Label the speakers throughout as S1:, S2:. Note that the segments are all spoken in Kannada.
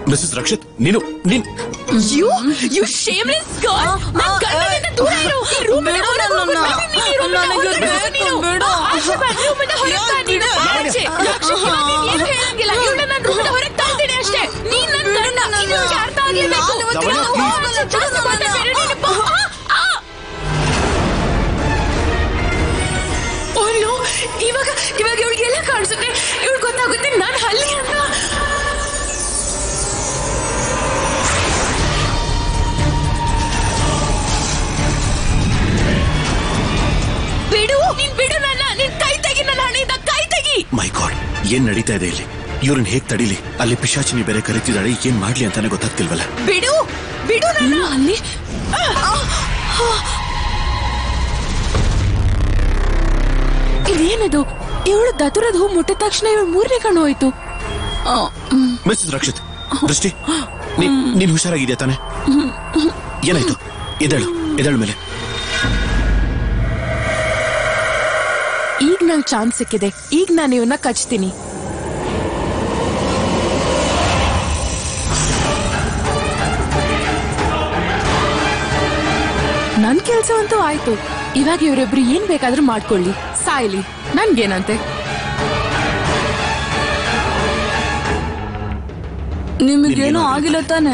S1: ಮಿಸಸ್ ರಕ್ಷಿತ್ ನೀನು ನೀನ್
S2: ಯು ಯು ಶೇಮ್ಲೆಸ್ ಗರ್ಲ್ ನನ್ನ ಗಂಡನಿಂದ ದೂರ ಇರು ಈ ರೂಮ್ ಇಂದ ಹೊರಗೆ ಹೋಗು. Baby, ನೀನು ಈ room ಇಂದ ಹೊರಗೆ ಹೋಗು ನೀನು. ಆಚೆ ಬಾ, room ಇಂದ ಹೊರಗೆ ಬಾ ನೀನು. ಆಚೆ. ರಕ್ಷಿತ್, ಇವಾಗ ನೀನ್ ಏನು ಹೇಳಂಗಿಲ್ಲ ಇವ್ಳನ್ನ ನಾನು ರೂಮ್ ಇಂದ ಹೊರಗೆ ತಳ್ತೀನಿ ಅಷ್ಟೇ ನೀನ್ ನನ್ನ ಗಂಡ ಇದು ಇವ್ಳಿಗೆ ಅರ್ಥ ಆಗ್ಲೇಬೇಕು
S1: ಲಾವಣ್ಯ,
S2: ಜಾಸ್ತಿ ಮಾತಾಡ್ಬೇಡ ನೀನು. ಆ, ಆ. Oh no, ಇವಾಗ ಇವಾಗ ಇವಳಿಗೆಲ್ಲ ಕಾಣಿಸುತ್ತೆ ಇವಳು ಗೊತ್ತಾಗುತ್ತೆ ನಾನು ಹಲ್ಲಿ ಅಂತ ಬಿಡು ನೀನ್ ಬಿಡು ನನ್ನ ನಿನ್ ಕೈ ತೆಗಿ ನನ್ನ ಹಣೆಯಿಂದ ಕೈ ತೆಗಿ
S1: ಮೈ ಗಾಡ್ ಏನ್ ನಡೀತಾ ಇದೆ ಇಲ್ಲಿ ಇವ್ರನ್ನ ಹೇಗ್ ತಡಿಲಿ ಅಲ್ಲಿ ಪಿಶಾಚಿನಿ ಬೇರೆ ಕರೀತಿದ್ದಾಳೆ ಏನ್ ಮಾಡ್ಲಿ ಅಂತಾನೆ ಗೊತ್ತಾಗ್ತಿಲ್ವಲ್ಲ
S2: ಬಿಡು ಬಿಡು ನನ್ನ ಅಲ್ಲಿ ಇದೇನದು ಇವಳು ದತುರದ ಹೂ ಮುಟ್ಟಿದ ತಕ್ಷಣ ಇವಳು ಮೂರನೇ ಕಣ್ಣು ಹೋಯ್ತು
S1: ಮಿಸಸ್ ರಕ್ಷಿತ್ ದೃಷ್ಟಿ ನೀನ್ ನೀನ್ ಹುಷಾರಾಗಿದ್ಯಾ ತಾನೆ ಏನಾಯ್ತು ಎದಳು ಎದಳು ಮೇಲೆ
S2: ಈಗ ನಂಗೆ ಚಾನ್ಸ್ ಸಿಕ್ಕಿದೆ ಈಗ ನಾನು ಇವನ್ನ ಕಚ್ತೀನಿ ನನ್ ಕೆಲ್ಸ ಅಂತೂ ಆಯ್ತು ಇವಾಗ ಇವರಿಬ್ರು ಏನ್ ಬೇಕಾದ್ರೂ ಮಾಡ್ಕೊಳ್ಳಿ ಸಾಯ್ಲಿ ನನ್ಗೇನಂತೆ
S3: ನಿಮಗೇನು
S1: ನಿಮ್ಗೇನು
S3: ಆಗಿಲ್ಲ ತಾನೆ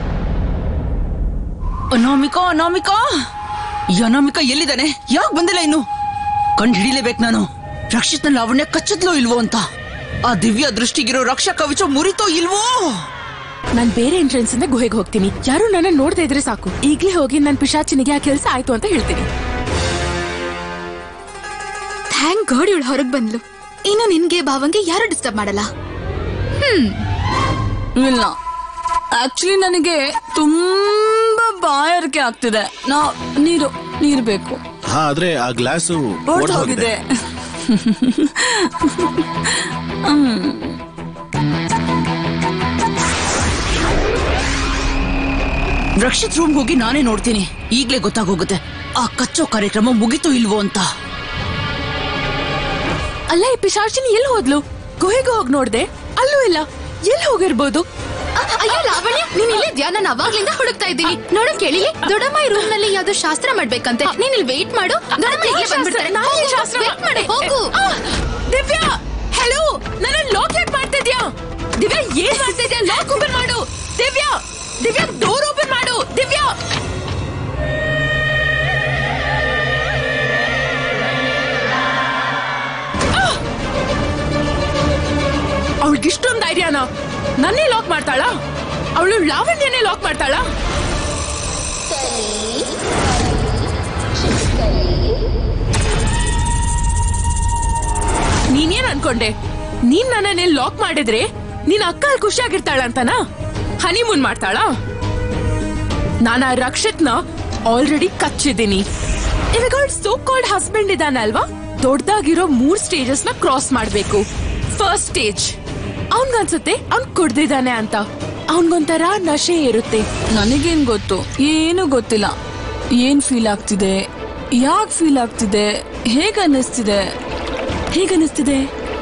S3: ಅನಾಮಿಕಾ ಅನಾಮಿಕಾ ಈ ಅನಾಮಿಕಾ ಎಲ್ಲಿದ್ದಾನೆ ಯಾಕೆ ಬಂದಿಲ್ಲ ಇನ್ನು ಕಂಡು ಹಿಡಿಲೇಬೇಕು ನಾನು ರಕ್ಷಿತ್ನ ಲಾವಣ್ಯ ಕಚ್ಚದ್ಲೋ ಇಲ್ವೋ ಅಂತ ಆ ದಿವ್ಯ ದೃಷ್ಟಿಗಿರೋ ರಕ್ಷಾ ಕವಚ ಮುರಿತೋ ಇಲ್ವೋ
S2: ನಾನ್ ಬೇರೆ ಎಂಟ್ರೆನ್ಸ್ ಇಂದ ಗುಹೆಗೆ ಹೋಗ್ತೀನಿ ಯಾರು ನನ್ನ ನೋಡ್ತಾ ಇದ್ರೆ ಸಾಕು ಈಗ್ಲೇ ಹೋಗಿ ನನ್ ಪಿಶಾಚಿನಿಗೆ ಆ ಕೆಲ್ಸ ಆಯ್ತು ಅಂತ ಹೇಳ್ತೀನಿ
S4: ಥ್ಯಾಂಕ್ ಗಾಡ್ ಇವಳು ಹೊರಗ್ ಬಂದ್ಲು ಇನ್ನು ನಿನ್ಗೆ ಭಾವಂಗೆ ಯಾರು ಡಿಸ್ಟರ್ಬ್ ಮಾಡಲ್ಲ
S3: ಇಲ್ಲ ಆಕ್ಚುಲಿ ನನಗೆ ತುಂಬಾ ಬಾಯಾರಿಕೆ ಆಗ್ತಿದೆ ನಾ ನೀರು ನೀರು ಬೇಕು
S1: ಹಾ ಆದ್ರೆ ಆ ಗ್ಲಾಸು
S3: ಹೊಡ್ದು ಹೋಗಿದೆ ರಕ್ಷಿತ್ ರೂಮ್ ಹೋಗಿ ನಾನೇ ನೋಡ್ತೀನಿ ಈಗ್ಲೇ ಗೊತ್ತಾಗೋಗುತ್ತೆ ಆ ಕಚ್ಚೋ ಕಾರ್ಯಕ್ರಮ ಮುಗಿತೋ ಇಲ್ವೋ ಅಂತ
S2: ಅಲ್ಲ ಈ ಪಿಶಾಚಿನಿ ಎಲ್ಲಿ ಹೋದ್ಲು ಗುಹೆಗೆ ಹೋಗಿ ನೋಡ್ದೆ ಅಲ್ಲೂ ಇಲ್ಲ ಎಲ್ಲಿ ಹೋಗಿರ್ಬೋದು
S4: ಅ- ಅಯ್ಯೋ ಲಾವಣ್ಯ ನೀನ್ ಇಲ್ಲಿದ್ಯಾ ನಾನು ಅವಾಗ್ಲಿಂದ ಹುಡುಕ್ತಾ ಇದ್ದೀನಿ ನೋಡು ಕೇಳಿ ದೊಡ್ಡಮ್ಮ ಈ ರೂಮ್ ನಲ್ಲಿ ಯಾವ್ದೋ ಶಾಸ್ತ್ರ ಮಾಡ್ಬೇಕಂತೆ ನೀನ್ ಇಲ್ಲಿ ವೇಟ್ ಮಾಡು ದೊಡ್ಡಮ್ಮ ಈಗ್ಲೇ ಬಂದ್ಬಿಡ್ತಾರೆ
S2: ನಾನೇ
S4: ಹೋಗು,
S2: ಶಾಸ್ತ್ರ
S4: wait ಮಾಡು ಹೋಗು
S2: ಆ, ದಿವ್ಯಾ ಹೆಲೋ ನನ್ನ ಲಾಕ್ ಯಾಕೆ ಮಾಡ್ತಾ ಇದ್ಯಾ ದಿವ್ಯಾ ಏನ್ ಮಾಡ್ತಾ ಇದ್ಯಾ ಲಾಕ್ ಓಪನ್ ಮಾಡು ದಿವ್ಯಾ ದಿವ್ಯಾ ಡೋರ್ ಓಪನ್ ಮಾಡು ದಿವ್ಯಾ ಅವಳಿಗಿಷ್ಟೊಂದು ಧೈರ್ಯನ ನನ್ನೇ ಲಾಕ್ ಮಾಡ್ತಾಳಾ ಅವಳು ಲಾವಣ್ಯನೇ ಲಾಕ್ ಮಾಡ್ತಾಳಾ ನೀನೇನ್ ಅನ್ಕೊಂಡೆ ನೀನ್ ನನ್ನನ್ನೇ ಲಾಕ್ ಮಾಡಿದ್ರೆ ನಿನ್ ಅಕ್ಕ ಅಲ್ಲಿ ಖುಷಿಯಾಗಿರ್ತಾಳ ಅಂತನಾ ಹನಿಮೂನ್ ಮಾಡ್ತಾಳ ನಾನು ಆ ರಕ್ಷಿತ್ನ ಆಲ್ರೆಡಿ ಕಚ್ಚಿದ್ದೀನಿ ಇವಾಗ ಅವಳ ಸೋ ಕಾಲ್ಡ್ ಹಸ್ಬೆಂಡ್ ಇದಾನಲ್ವಾ ದೊಡ್ಡದಾಗಿರೋ ಮೂರ್ ಸ್ಟೇಜಸ್ ನ ಕ್ರಾಸ್ ಮಾಡ್ಬೇಕು ಫಸ್ಟ್ ಸ್ಟೇಜ್ ಅವನ್ಗನ್ಸುತ್ತೆ ಅವ್ನ್ ಕುಡ್ದಿದ್ದಾನೆ ಅಂತ ಅವನ್ಗೊಂಥರ ನಶೆ ಇರುತ್ತೆ
S3: ನನಗೇನ್ ಗೊತ್ತು ಏನು ಗೊತ್ತಿಲ್ಲ ಏನ್ ಫೀಲ್ ಆಗ್ತಿದೆ ಯಾಕೆ ಫೀಲ್ ಆಗ್ತಿದೆ ಹೇಗ ಅನ್ನಿಸ್ತಿದೆ ಹೇಗನ್ನಿಸ್ತಿದೆ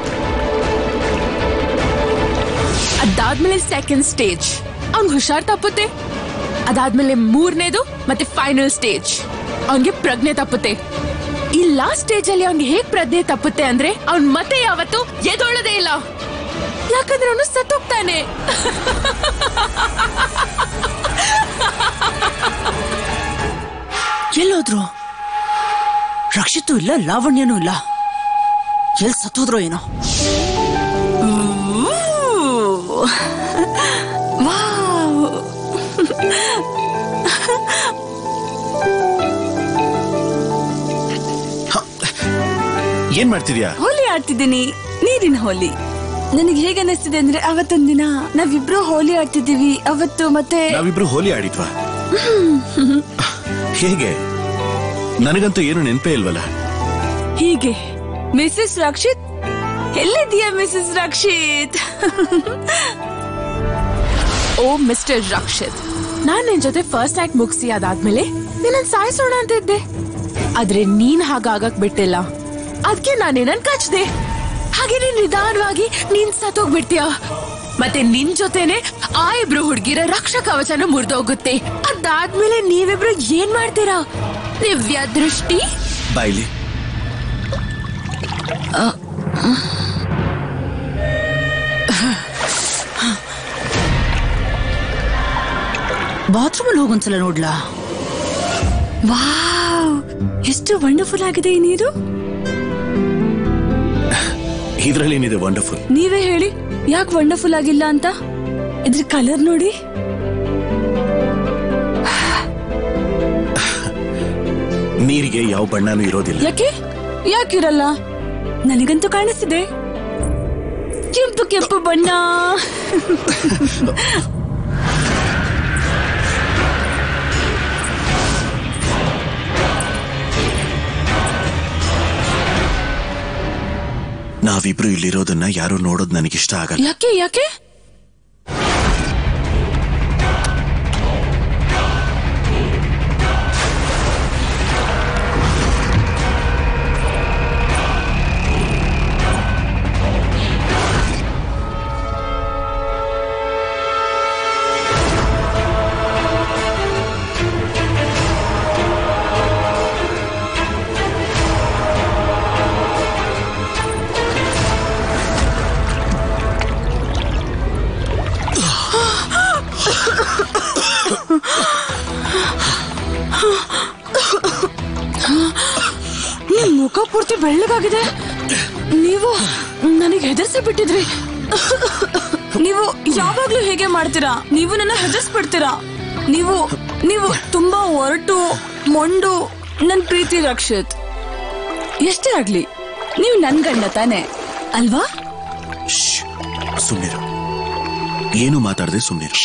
S2: ಅದಾದ್ಮೇಲೆ ಸೆಕೆಂಡ್ ಸ್ಟೇಜ್ ಅವ್ನ್ ಹುಷಾರ್ ತಪ್ಪುತ್ತೆ ಅದಾದ್ಮೇಲೆ ಮೂರನೇದು ಮತ್ತೆ ಫೈನಲ್ ಸ್ಟೇಜ್ ಅವನ್ಗೆ ಪ್ರಜ್ಞೆ ತಪ್ಪುತ್ತೆ ಈ ಲಾಸ್ಟ್ ಸ್ಟೇಜ್ ಅಲ್ಲಿ ಅವ್ನಿಗೆ ಹೇಗ್ ಪ್ರಜ್ಞೆ ತಪ್ಪುತ್ತೆ ಅಂದ್ರೆ ಅವ್ನ್ ಮತ್ತೆ ಯಾವತ್ತು ಎದೊಳ್ಳದೇ ಇಲ್ಲ ಯಾಕಂದ್ರೆ ಅವನು ಸತ್ತೋಗ್ತಾನೆ
S3: ಎಲ್ಲೋದ್ರು ರಕ್ಷಿತು ಇಲ್ಲ ಲಾವಣ್ಯನೂ ಇಲ್ಲ ಎಲ್ ಸತ್ತೋದ್ರೋ ಏನೋ ಊ. ವಾವ್.
S1: ಏನ್ ಮಾಡ್ತಿದ್ಯಾ
S3: ಹೋಲಿ ಆಡ್ತಿದ್ದೀನಿ ನೀರಿನ ಹೋಲಿ ನನಗೆ ಹೇಗೆ ಅನಿಸ್ತಿದೆ ಅಂದ್ರೆ ಅವತ್ತೊಂದಿನ ನಾವಿಬ್ರು ಹೋಲಿ ಆಡ್ತಿದ್ದೀವಿ ಅವತ್ತು ಮತ್ತೆ
S1: ನಾವಿಬ್ರು ಹೋಲಿ ಆಡಿದ್ವಾ ಹೇಗೆ ನನಗಂತೂ ಏನು ನೆನಪೇ ಇಲ್ವಲ್ಲ
S3: ಹೀಗೆ ಮಿಸಸ್ ರಕ್ಷಿತ್ ಎಲ್ಲಿದೆಯಾ ಮಿಸಸ್ ರಕ್ಷಿತ್
S2: ಓ ಮಿಸ್ಟರ್ ರಕ್ಷಿತ್ ನಾನ್ ನಿನ್ ಜೊತೆ ಫಸ್ಟ್ ನೈಟ್ ಮುಗಿಸಿ ಅದಾದ್ಮೇಲೆ ನಿನ್ನ ಸಾಯಿಸೋಣ ಅಂತ ಇದ್ದೆ ಆದ್ರೆ ನೀನ್ ಹಾಗಾಗಕ್ ಬಿಟ್ಟಿಲ್ಲ ಅದ್ಕೆ ನಾನು ನಿನ್ನನ್ ಕಚ್ದೆ ಹಾಗೆ ನೀನ್ ನಿಧಾನವಾಗಿ ನೀನ್ ಸತ್ತೋಗ್ಬಿಡ್ತೀಯ ಮತ್ತೆ ನಿನ್ ಜೊತೆನೆ ಆ ಇಬ್ರು ಹುಡ್ಗಿರ ರಕ್ಷಾ ಕವಚನ ಮುರಿದೋಗುತ್ತೆ ಅದಾದ್ಮೇಲೆ ನೀವಿಬ್ರು ಏನ್ ಮಾಡ್ತೀರಾ ದಿವ್ಯ ದೃಷ್ಟಿ
S1: ಬಾಯ್ಲಿ
S3: ಬಾತ್ರೂಮಲ್ಲಿ ಹೋಗೊಂದ್ಸಲ ನೋಡ್ಲಾ
S5: ವಾವ್ ಎಷ್ಟು ವಂಡರ್ಫುಲ್ ಆಗಿದೆ ಈ ನೀರು
S1: ಇದ್ರಲ್ಲಿ ಏನಿದೆ ವಂಡರ್ಫುಲ್
S5: ನೀವೇ ಹೇಳಿ ಯಾಕೆ ವಂಡರ್ಫುಲ್ ಆಗಿಲ್ಲ ಅಂತ ಇದ್ರ ಕಲರ್ ನೋಡಿ
S1: ನೀರಿಗೆ ಯಾವ ಬಣ್ಣನೂ ಇರೋದಿಲ್ಲ
S5: ಯಾಕೆ ಯಾಕಿರಲ್ಲ ನನಗಂತೂ ಕಾಣಿಸ್ತಿದೆ ಕೆಂಪು ಕೆಂಪು ಬಣ್ಣ
S1: ನಾವಿಬ್ರು ಇಲ್ಲಿರೋದನ್ನ ಯಾರು ನೋಡೋದ್ ನನಗಿಷ್ಟ ಆಗಲ್ಲ
S5: ಯಾಕೆ ಯಾಕೆ ನಿಮ್ ಮುಖ ಪೂರ್ತಿ ಬೆಳ್ಳಗಾಗಿದೆ ನೀವು ನನಗೆ ಹೆದರ್ಸಿ ಬಿಟ್ಟಿದ್ರಿ ನೀವು ಯಾವಾಗ್ಲೂ ಹೇಗೆ ಮಾಡ್ತೀರಾ ನೀವು ನನ್ನ ಹೆದರ್ಸ್ಬಿಡ್ತೀರಾ ನೀವು ನೀವು ತುಂಬಾ ಒರಟು ಮೊಂಡು ನನ್ ಪ್ರೀತಿ ರಕ್ಷಿತ್ ಎಷ್ಟೇ ಆಗ್ಲಿ ನೀವು ನನ್ ಗಂಡ ತಾನೆ ಅಲ್ವಾ
S1: ಶ್ಶ್, ಸುಮ್ನಿರು ಏನು ಮಾತಾಡದೆ ಸುಮ್ನಿರು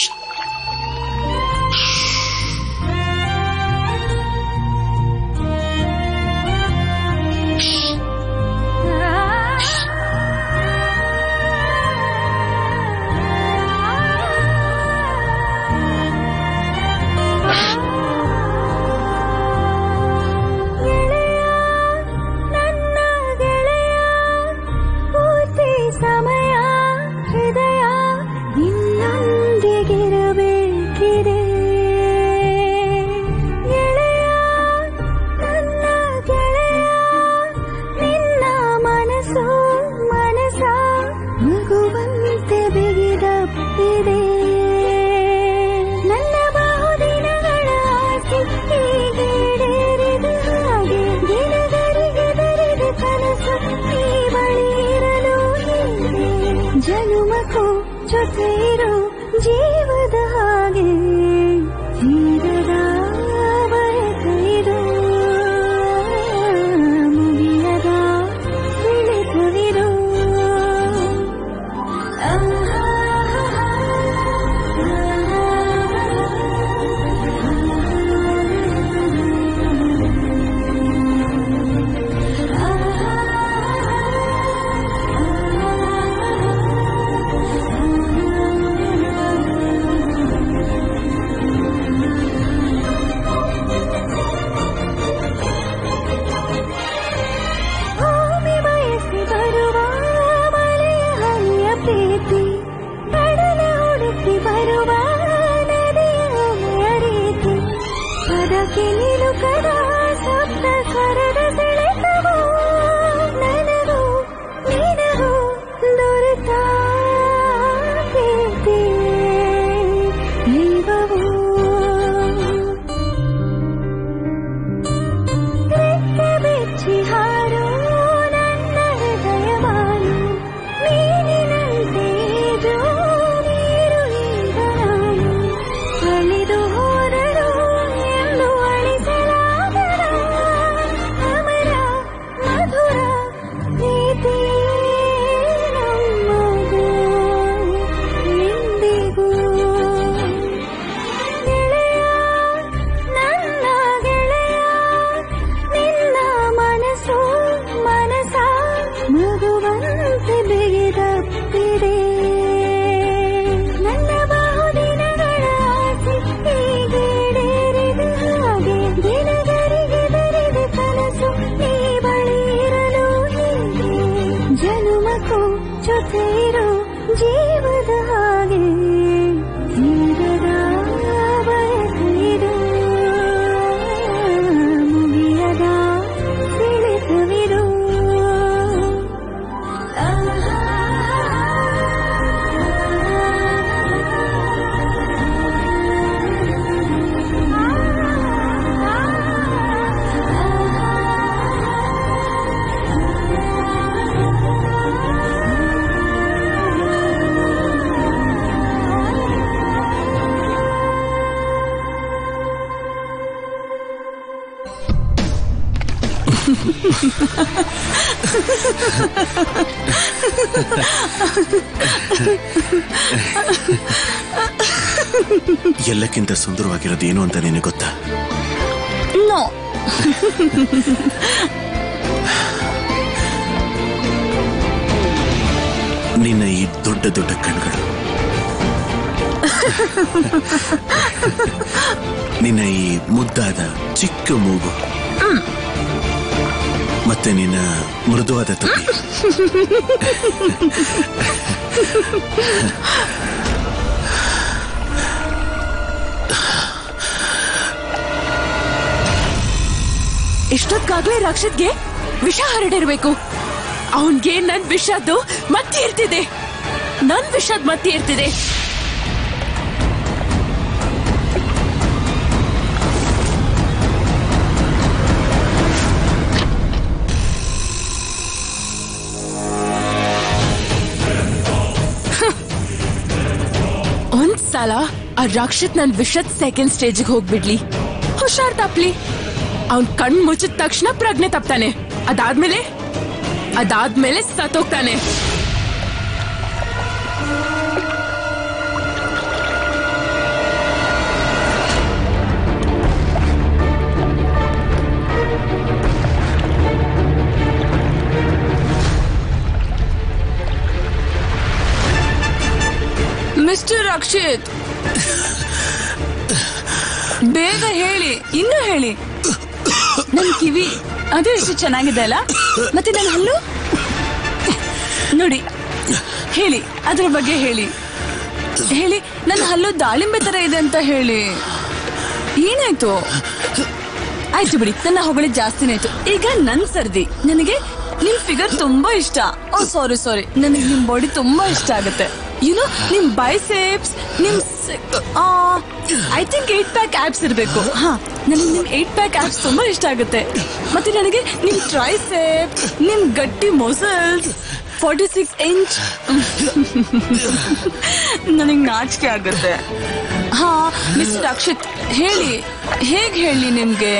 S6: ನನ್ನ ಗೆಳೆಯ ಪೂರ್ತಿ ಸಮಯ ಹೃದಯ ನಿನ್ನೊಂದಿಗಿರಬೇಕಿದೆ ಗೆಳೆಯ ನನ್ನ ಗೆಳೆಯ ನಿನ್ನ ಮನಸ್ಸು ಮನಸ ಮಗುವಂತೆ ಬಿಗಿದಪ್ಪಿದೆ ನನ್ನ ಬಹುದಿನಗಳ ಆಸೆ ಹೀಗೇಡೇರಿದ ಹಾಗೆ ದಿನಗಳಿಗೆ ದರಿದ ಕನಸು ಈ ಬಳಿ ಇರಲು ಹೀಗೆ ಜನುಮಕ್ಕೂ ಜೊತೆ ಇರೋ ಜೀವದ ಹಾಗೆ ತೀರದ ಬಯಕೆಯಿದು ಮುಗಿಯದ ತಿಳಿತವಿರು ಭೂಮಿ ಬಯಸಿ ಬರುವ ಮಳೆಯ ಹನಿಯ ಪ್ರೀತಿ ಕಡಲ ಹುಡುಕಿ ಬರುವ ನದಿಯ ಅಲೆಯ ರೀತಿ ಅದಕ್ಕೆ ನಿಲುಕದ ಸಪ್ತ ಸ್ವರದ ಸೆಳೆತವು ನನಗೂ ನಿನಗೂ ದೊರೆತ ಪ್ರೀತಿ ದೈವವು ರೆಕ್ಕೆ ಬೆಚ್ಚಿ ಹಾರೋ ನನ್ನ ಹೃದಯವಾನು ನೀನಿನಂತೆ ಜೋ ನೀರು ಈಗ ನಾನು ಅಳಿದು ಹೋದರು ಎಂದು ಅಳಿಸಲಾಗದ ಅಮರ ಮಧುರ ಪ್ರೀತಿ ನಮ್ಮದು ಎಂದಿಗೂ ಗೆಳೆಯ ನನ್ನ ಗೆಳೆಯ ನಿನ್ನ ಮನಸ್ಸು ಮನಸ ಮಗುವಂತೆ ಬಿಗಿದಪ್ಪಿದೆ ನನ್ನ ಬಹುದಿನಗಳ ಆಸೆ ಹೀಗೇಡೇರಿದ ಹಾಗೆ ದಿನಗಳಿಗೆ ದರಿದ ಕನಸು ನೀ ಬಳಿ ಇರಲು ಹೀಗೆ ಜನುಮಕ್ಕೂ ಜೊತೆ ಇರೋ ಜೀವದ ಹಾಗೆ
S1: ಎಲ್ಲಕ್ಕಿಂತ ಸುಂದರವಾಗಿರೋದು ಏನು ಅಂತ ನಿನಗೆ ಗೊತ್ತಾ
S5: ನೋ
S1: ನಿನ್ನ ಈ ದೊಡ್ಡ ದೊಡ್ಡ ಕಣ್ಗಳು ನಿನ್ನ ಈ ಮುದ್ದಾದ ಚಿಕ್ಕ ಮೂಗು ಮತ್ತೆ ನಿನ್ನ ಮೃದುವಾದ ತುಟಿ
S2: ಇಷ್ಟೊತ್ತಾಗ್ಲೇ ರಕ್ಷತ್ಗೆ ವಿಷ ಹರಡಿರ್ಬೇಕು ಅವನ್ಗೆ ನನ್ ವಿಷದ್ದು ಮತ್ತೆ ಇರ್ತಿದೆ ನನ್ ವಿಷದ್ ಮತ್ತೆ ಇರ್ತಿದೆ ಒಂದ್ಸಲ ಆ ರಕ್ಷಿತ್ ನನ್ ವಿಷದ್ ಸೆಕೆಂಡ್ ಸ್ಟೇಜ್ಗೆ ಹೋಗ್ಬಿಡ್ಲಿ ಹುಷಾರ್ ತಪ್ಲಿ ಅವ್ನ್ ಕಣ್ ಮುಚ್ಚಿದ ತಕ್ಷಣ ಪ್ರಜ್ಞೆ ತಪ್ತಾನೆ ಅದಾದ್ಮೇಲೆ ಅದಾದ್ಮೇಲೆ ಸತ್ತೋಗ್ತಾನೆ
S5: ಮಿಸ್ಟರ್ ಅಕ್ಷಿತ್ ಬೇಗ ಹೇಳಿ ಇನ್ನು ಹೇಳಿ ನನ್ ಕಿವಿ ಅದು ಎಷ್ಟು ಚೆನ್ನಾಗಿದೆ ಅಲ್ಲ ಮತ್ತೆ ನನ್ನ ಹಲ್ಲು ನೋಡಿ ಹೇಳಿ ಅದ್ರ ಬಗ್ಗೆ ಹೇಳಿ ಹೇಳಿ ನನ್ನ ಹಲ್ಲು ದಾಳಿಂಬೆ ತರ ಇದೆ ಅಂತ ಹೇಳಿ ಏನಾಯ್ತು ಆಯ್ತು ಬಿಡಿ ನನ್ನ ಹೊಗಳಿ ಜಾಸ್ತಿನೇ ಆಯ್ತು ಈಗ ನನ್ ಸರ್ದಿ ನನಗೆ ನಿಮ್ ಫಿಗರ್ ತುಂಬಾ ಇಷ್ಟ ಓ ಸಾರಿ ಸಾರಿ ನನಗೆ ನಿಮ್ ಬಾಡಿ ತುಂಬಾ ಇಷ್ಟ ಆಗುತ್ತೆ ಯುನೋ ನಿಮ್ ಬೈಸೆಪ್ಸ್ ನಿಮ್ I think eight pack abs ಇರಬೇಕು ಹಾ ನನಗೆ ನಿಮ್ ಏಟ್ ಪ್ಯಾಕ್ ಆಪ್ಸ್ ತುಂಬಾ ಇಷ್ಟ ಆಗುತ್ತೆ ಮತ್ತೆ ನನಗೆ ನಿಮ್ ಟ್ರೈಸೆಪ್ ನಿಮ್ ಗಟ್ಟಿ ಮೊಸಲ್ಸ್ ಫಾರ್ಟಿ ಸಿಕ್ಸ್ ಇಂಚ್ ನನಗೆ ನಾಚಿಕೆ ಆಗುತ್ತೆ ಹಾ ಮಿಸ್ಟರ್ ಅಕ್ಷಿತ್ ಹೇಳಿ ಹೇಗ್ ಹೇಳಿ ನಿಮ್ಗೆ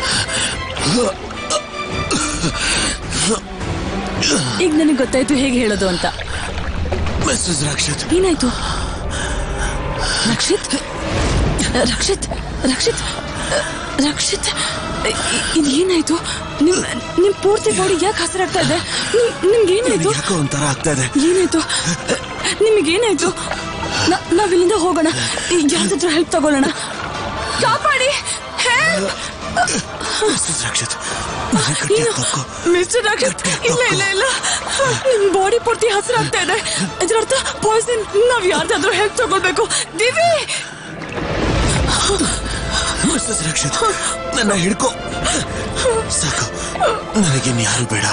S5: ಈಗ ನನಗೆ ಗೊತ್ತಾಯ್ತು ಹೇಗೆ ಹೇಳೋದು ಅಂತ
S1: ಮಿಸ್ಟರ್ ರಕ್ಷಿತ್
S5: ಏನಾಯ್ತು ರಕ್ಷಿತ್ ರಕ್ಷಿತ್ ರಕ್ಷಿತ್ ರಕ್ಷಿತ್ ಇ- ಇದು ಏನಾಯ್ತು ನಿಮ್ ನಿಮ್ ಪೂರ್ತಿ ಬಾಡಿ ಯಾಕೆ ಹಸಿರಾಗ್ತಾ ಇದೆ ನಿಮ್- ನಿಮ್ಗೆ ಏನಾಯ್ತು
S1: ಯಾಕೋ ಒಂಥರ ಆಗ್ತಾ ಇದೆ
S5: ಏನಾಯ್ತು ನಿಮಗೇನಾಯ್ತು ನ- ನಾವಿಲ್ಲಿಂದ ಹೋಗೋಣ ಯಾವ್ದಾದ್ರು ಹೆಲ್ಪ್ ತಗೊಳ್ಳೋಣ ಕಾಪಾಡಿ help!
S1: ಮಿಸ್ಟರ್ ರಕ್ಷಿತ್ ನನ್ನ ಗಟ್ಟಿ
S5: ಏನು?
S1: ತಕ್ಕೋ
S5: ಮಿಸ್ಟರ್ ರಕ್ಷಿತ್ ಇಲ್ಲ ಇಲ್ಲ ಇಲ್ಲ ನಿಮ್ ಬಾಡಿ ಪೂರ್ತಿ ಹಸಿರಾಗ್ತಾ ಇದೆ ಇದರರ್ಥ ಪಾಯ್ಸನ್ ನಾವ್ ಯಾರ್ದಾದ್ರೂ ಹೆಲ್ಪ್ ತಗೊಳ್ಬೇಕು ದಿವಿ
S1: ಮಿಸ್ಟರ್ ರಕ್ಷಿತ್ ನನ್ನ ಹಿಡ್ಕೋ ಸಾಕು ನನಗಿನ್ ಯಾರು ಬೇಡ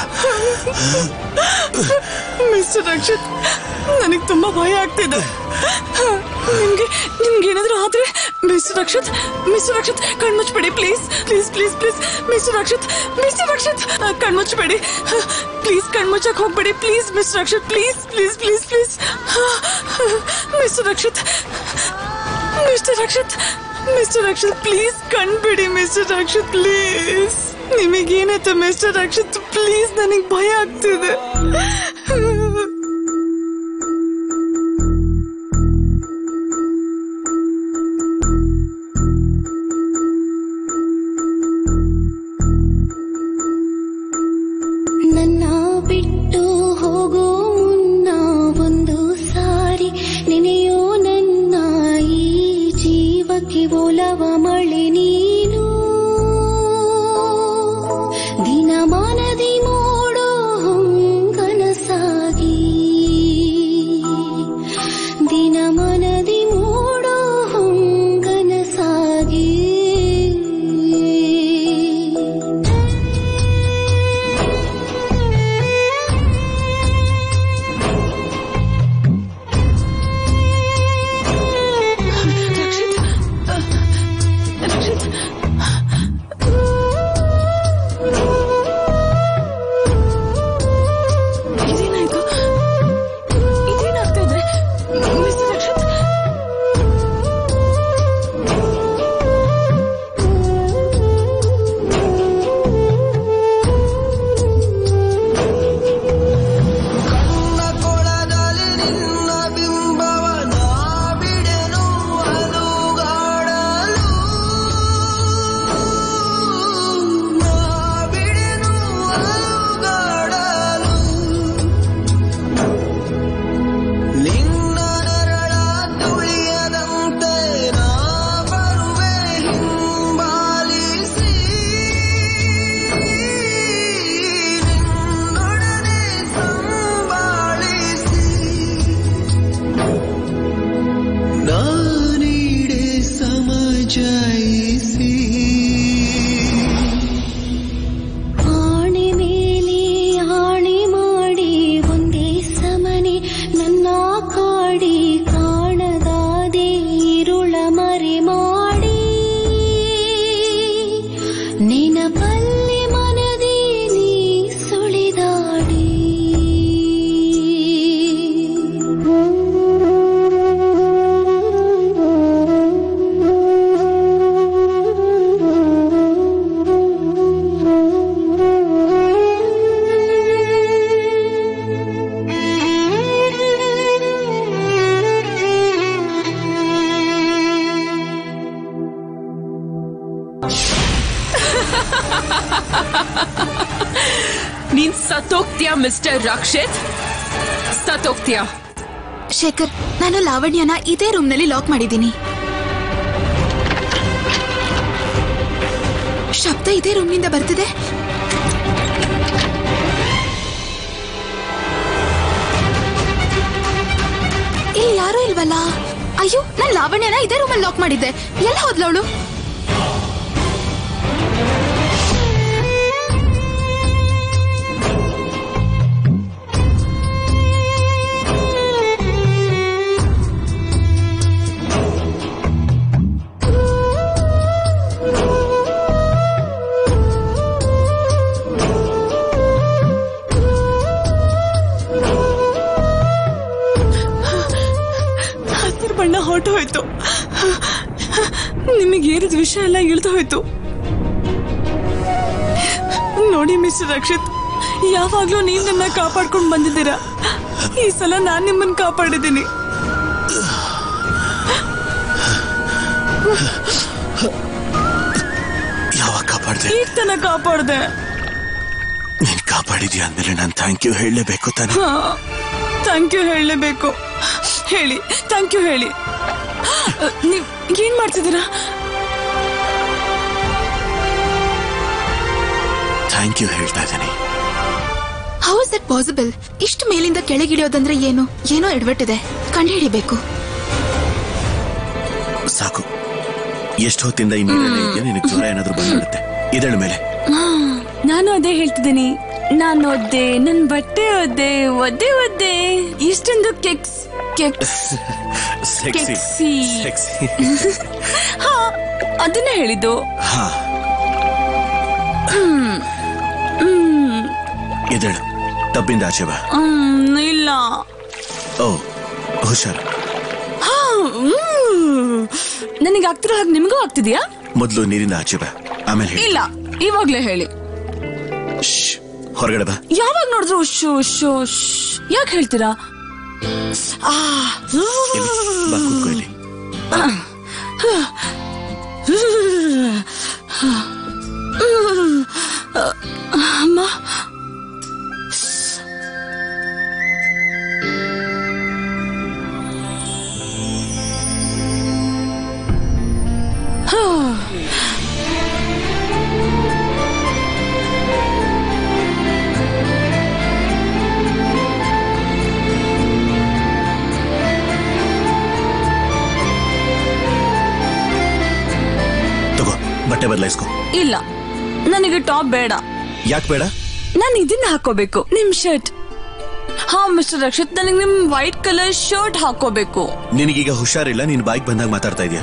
S5: ಮಿಸ್ಟರ್ ರಕ್ಷಿತ್ ನನಗೆ ತುಂಬಾ ಭಯ ಆಗ್ತಿದೆ ನಿಮ್ಗೆ ನಿಮ್ಗೆ ಏನಾದ್ರೂ ಆದ್ರೆ ಮಿಸ್ಟರ್ ರಕ್ಷಿತ್ ಮಿಸ್ಟರ್ ರಕ್ಷಿತ್ ಕಣ್ಮುಚ್ಬೇಡಿ please please please please Mr Rakshit Mr Rakshit ಕಣ್ಮುಚ್ಬೇಡಿ ಪ್ಲೀಸ್ ಕಣ್ಮುಚ್ಚಕ್ ಹೋಗ್ಬೇಡಿ please Mr Rakshit please please please please Mr Rakshit Mr Rakshit Mr Rakshit please ಕಣ್ಬಿಡಿ ಮಿಸ್ಟರ್ ರಕ್ಷಿತ್ ಪ್ಲೀಸ್ ನಿಮಗೇನಾಯ್ತು ಮಿಸ್ಟರ್ ರಕ್ಷಿತ್ ಪ್ಲೀಸ್ ನನಗೆ ಭಯ ಆಗ್ತಿದೆ
S6: ನನ್ನ ಬಿಟ್ಟು ಹೋಗೋ ಮುನ್ನ ಒಂದು ಸಾರಿ ನೆನೆಯೋ ನನ್ನ ಈ ಜೀವಕ್ಕೆ ಒಲವ ಮಳೆ ನೀನು ದಿನಮಾನದಿ ಮೋಡೋ ಕನಸ
S2: ನೀನ್ ಸತ್ತೋಗ್ತೀಯಾ ಮಿಸ್ಟರ್ ರಕ್ಷಿತ್ ಸತ್ತೋಗ್ತೀಯಾ
S4: ಶೇಖರ್ ನಾನು ಲಾವಣ್ಯನ ಇದೇ ರೂಮ್ ನಲ್ಲಿ ಲಾಕ್ ಮಾಡಿದ್ದೀನಿ ಶಬ್ದ ಇದೇ ರೂಮ್ ನಿಂದ ಬರ್ತಿದೆ ಇಲ್ಲಿ ಯಾರೂ ಇಲ್ವಲ್ಲ ಅಯ್ಯೋ ನಾನು ಲಾವಣ್ಯನ ಇದೇ ರೂಮಲ್ಲಿ ಲಾಕ್ ಮಾಡಿದ್ದೆ ಎಲ್ಲ ಹೋದ್ಲವಳು
S5: ಹಸಿರು ಬಣ್ಣ ಹೊರಟು ಹೋಯ್ತು ನಿಮಗೆ ಏರಿದ ವಿಷಯ ಎಲ್ಲ ಇಳಿದು ಹೋಯ್ತು ನೋಡಿ ಮಿಸ್ಟರ್ ರಕ್ಷಿತ್ ಯಾವಾಗ್ಲೂ ನೀವ್ ನನ್ನ ಕಾಪಾಡ್ಕೊಂಡು ಬಂದಿದ್ದೀರಾ ಈ ಸಲ ನಾನ್ ನಿಮ್ಮನ್ನ ಕಾಪಾಡಿದ್ದೀನಿ
S1: ಯಾವಾಗ ಕಾಪಾಡ್ದೆ
S5: ಈಗ ತನ ಕಾಪಾಡ್ದೆ
S1: ನೀನ್ ಕಾಪಾಡಿದ್ಯಾ ಅಂದ್ಮೇಲೆ ನಾನು ಥ್ಯಾಂಕ್ ಯು ಹೇಳಲೇಬೇಕು ತಾನೆ
S5: ಥ್ಯಾಂಕ್ ಯು ಹೇಳಲೇಬೇಕು ಹೇಳಿ ಥ್ಯಾಂಕ್ ಯು ಹೇಳಿ ನೀವ್ ಏನ್ ಮಾಡ್ತಿದ್ದೀರಾ
S1: ಥ್ಯಾಂಕ್ ಯು ಹೇಳ್ತಾ ಇದ್ದೀನಿ
S4: ಹೌ ಇಸ್ ದಟ್ ಪಾಸಿಬಲ್ ಇಷ್ಟು ಮೇಲಿಂದ ಕೆಳಗಿಳಿಯೋದಂದ್ರೆ ಏನು ಏನೋ ಎಡವಟ್ಟಿದೆ ಕಂಡುಹಿಡಿಬೇಕು
S1: ಸಾಕು ಎಷ್ಟು ಹೊತ್ತಿಂದ ಈ ನೀರಲ್ಲೇ ಇದೆಯಾ ನಿನಗೆ ಜ್ವರ ಏನಾದ್ರೂ ಬಂದ್ಬಿಡುತ್ತೆ ಇದಳ ಮೇಲೆ
S5: ನಾನು ಅದೇ ಹೇಳ್ತಿದ್ದೀನಿ ನಾನು ಒದ್ದೆ ನನ್ ಬಟ್ಟೆ ಒದ್ದೆ ಒದ್ದೆ ಒದ್ದೆ ಇಷ್ಟೊಂದು ಕೆಕ್ಸ್ ಕೆಕ್ಸ್
S1: ಸೆಕ್ಸಿ
S5: Sexy.
S1: ಸೆಕ್ಸಿ
S5: ಹಾ ಅದನ್ನ ಹೇಳಿದ್ದು
S1: ಹಾ ಎದಳು ಟಬ್ಬಿಂದ ಆಚೆ ಬಾ
S5: ಹ್ಮ್, ಇಲ್ಲ
S1: ಓ ಹುಷಾರು
S5: ಹಾ, ಹ್ಮ್. ನನಗೆ ಆಗ್ತಿರೋ ಹಾಗೆ ನಿಮ್ಗೂ ಆಗ್ತಿದ್ಯಾ
S1: ಮೊದಲು ನೀರಿಂದ ಆಚೆ ಬಾ ಆಮೇಲೆ ಹೇಳಿ
S5: ಇಲ್ಲ ಇವಾಗ್ಲೇ ಹೇಳಿ
S1: ಶ್ಶ್, ಹೊರಗಡೆ ಬಾ
S5: ಯಾವಾಗ ನೋಡಿದ್ರು ಶೋ ಶೋ ಯಾಕೆ ಹೇಳ್ತೀರಾ ಆ,
S1: ಇಲ್ಲಿ ಬಾ ಕೂತ್ಕೋ ಇಲ್ಲಿ
S5: ಅಮ್ಮ ಹಾ.
S1: ತಗೋ ಬಟ್ಟೆ ಬದಲಾಯಿಸ್ಕೊ
S5: ಇಲ್ಲ ನನಗೆ ಟಾಪ್ ಬೇಡ
S1: ಯಾಕೆ ಬೇಡ
S5: ನಾನು ಇದನ್ನ ಹಾಕೋಬೇಕು ನಿಮ್ ಶರ್ಟ್ ಹಾ ಮಿಸ್ಟರ್ ರಕ್ಷಿತ್ ನನಗೆ ನಿಮ್ ವೈಟ್ ಕಲರ್ ಶರ್ಟ್ ಹಾಕೋಬೇಕು
S1: ನಿನಗೀಗ ಹುಷಾರಿಲ್ಲ ನೀನ್ ಬಾಯ್ಗೆ ಬಂದಾಗ ಮಾತಾಡ್ತಾ ಇದೀಯ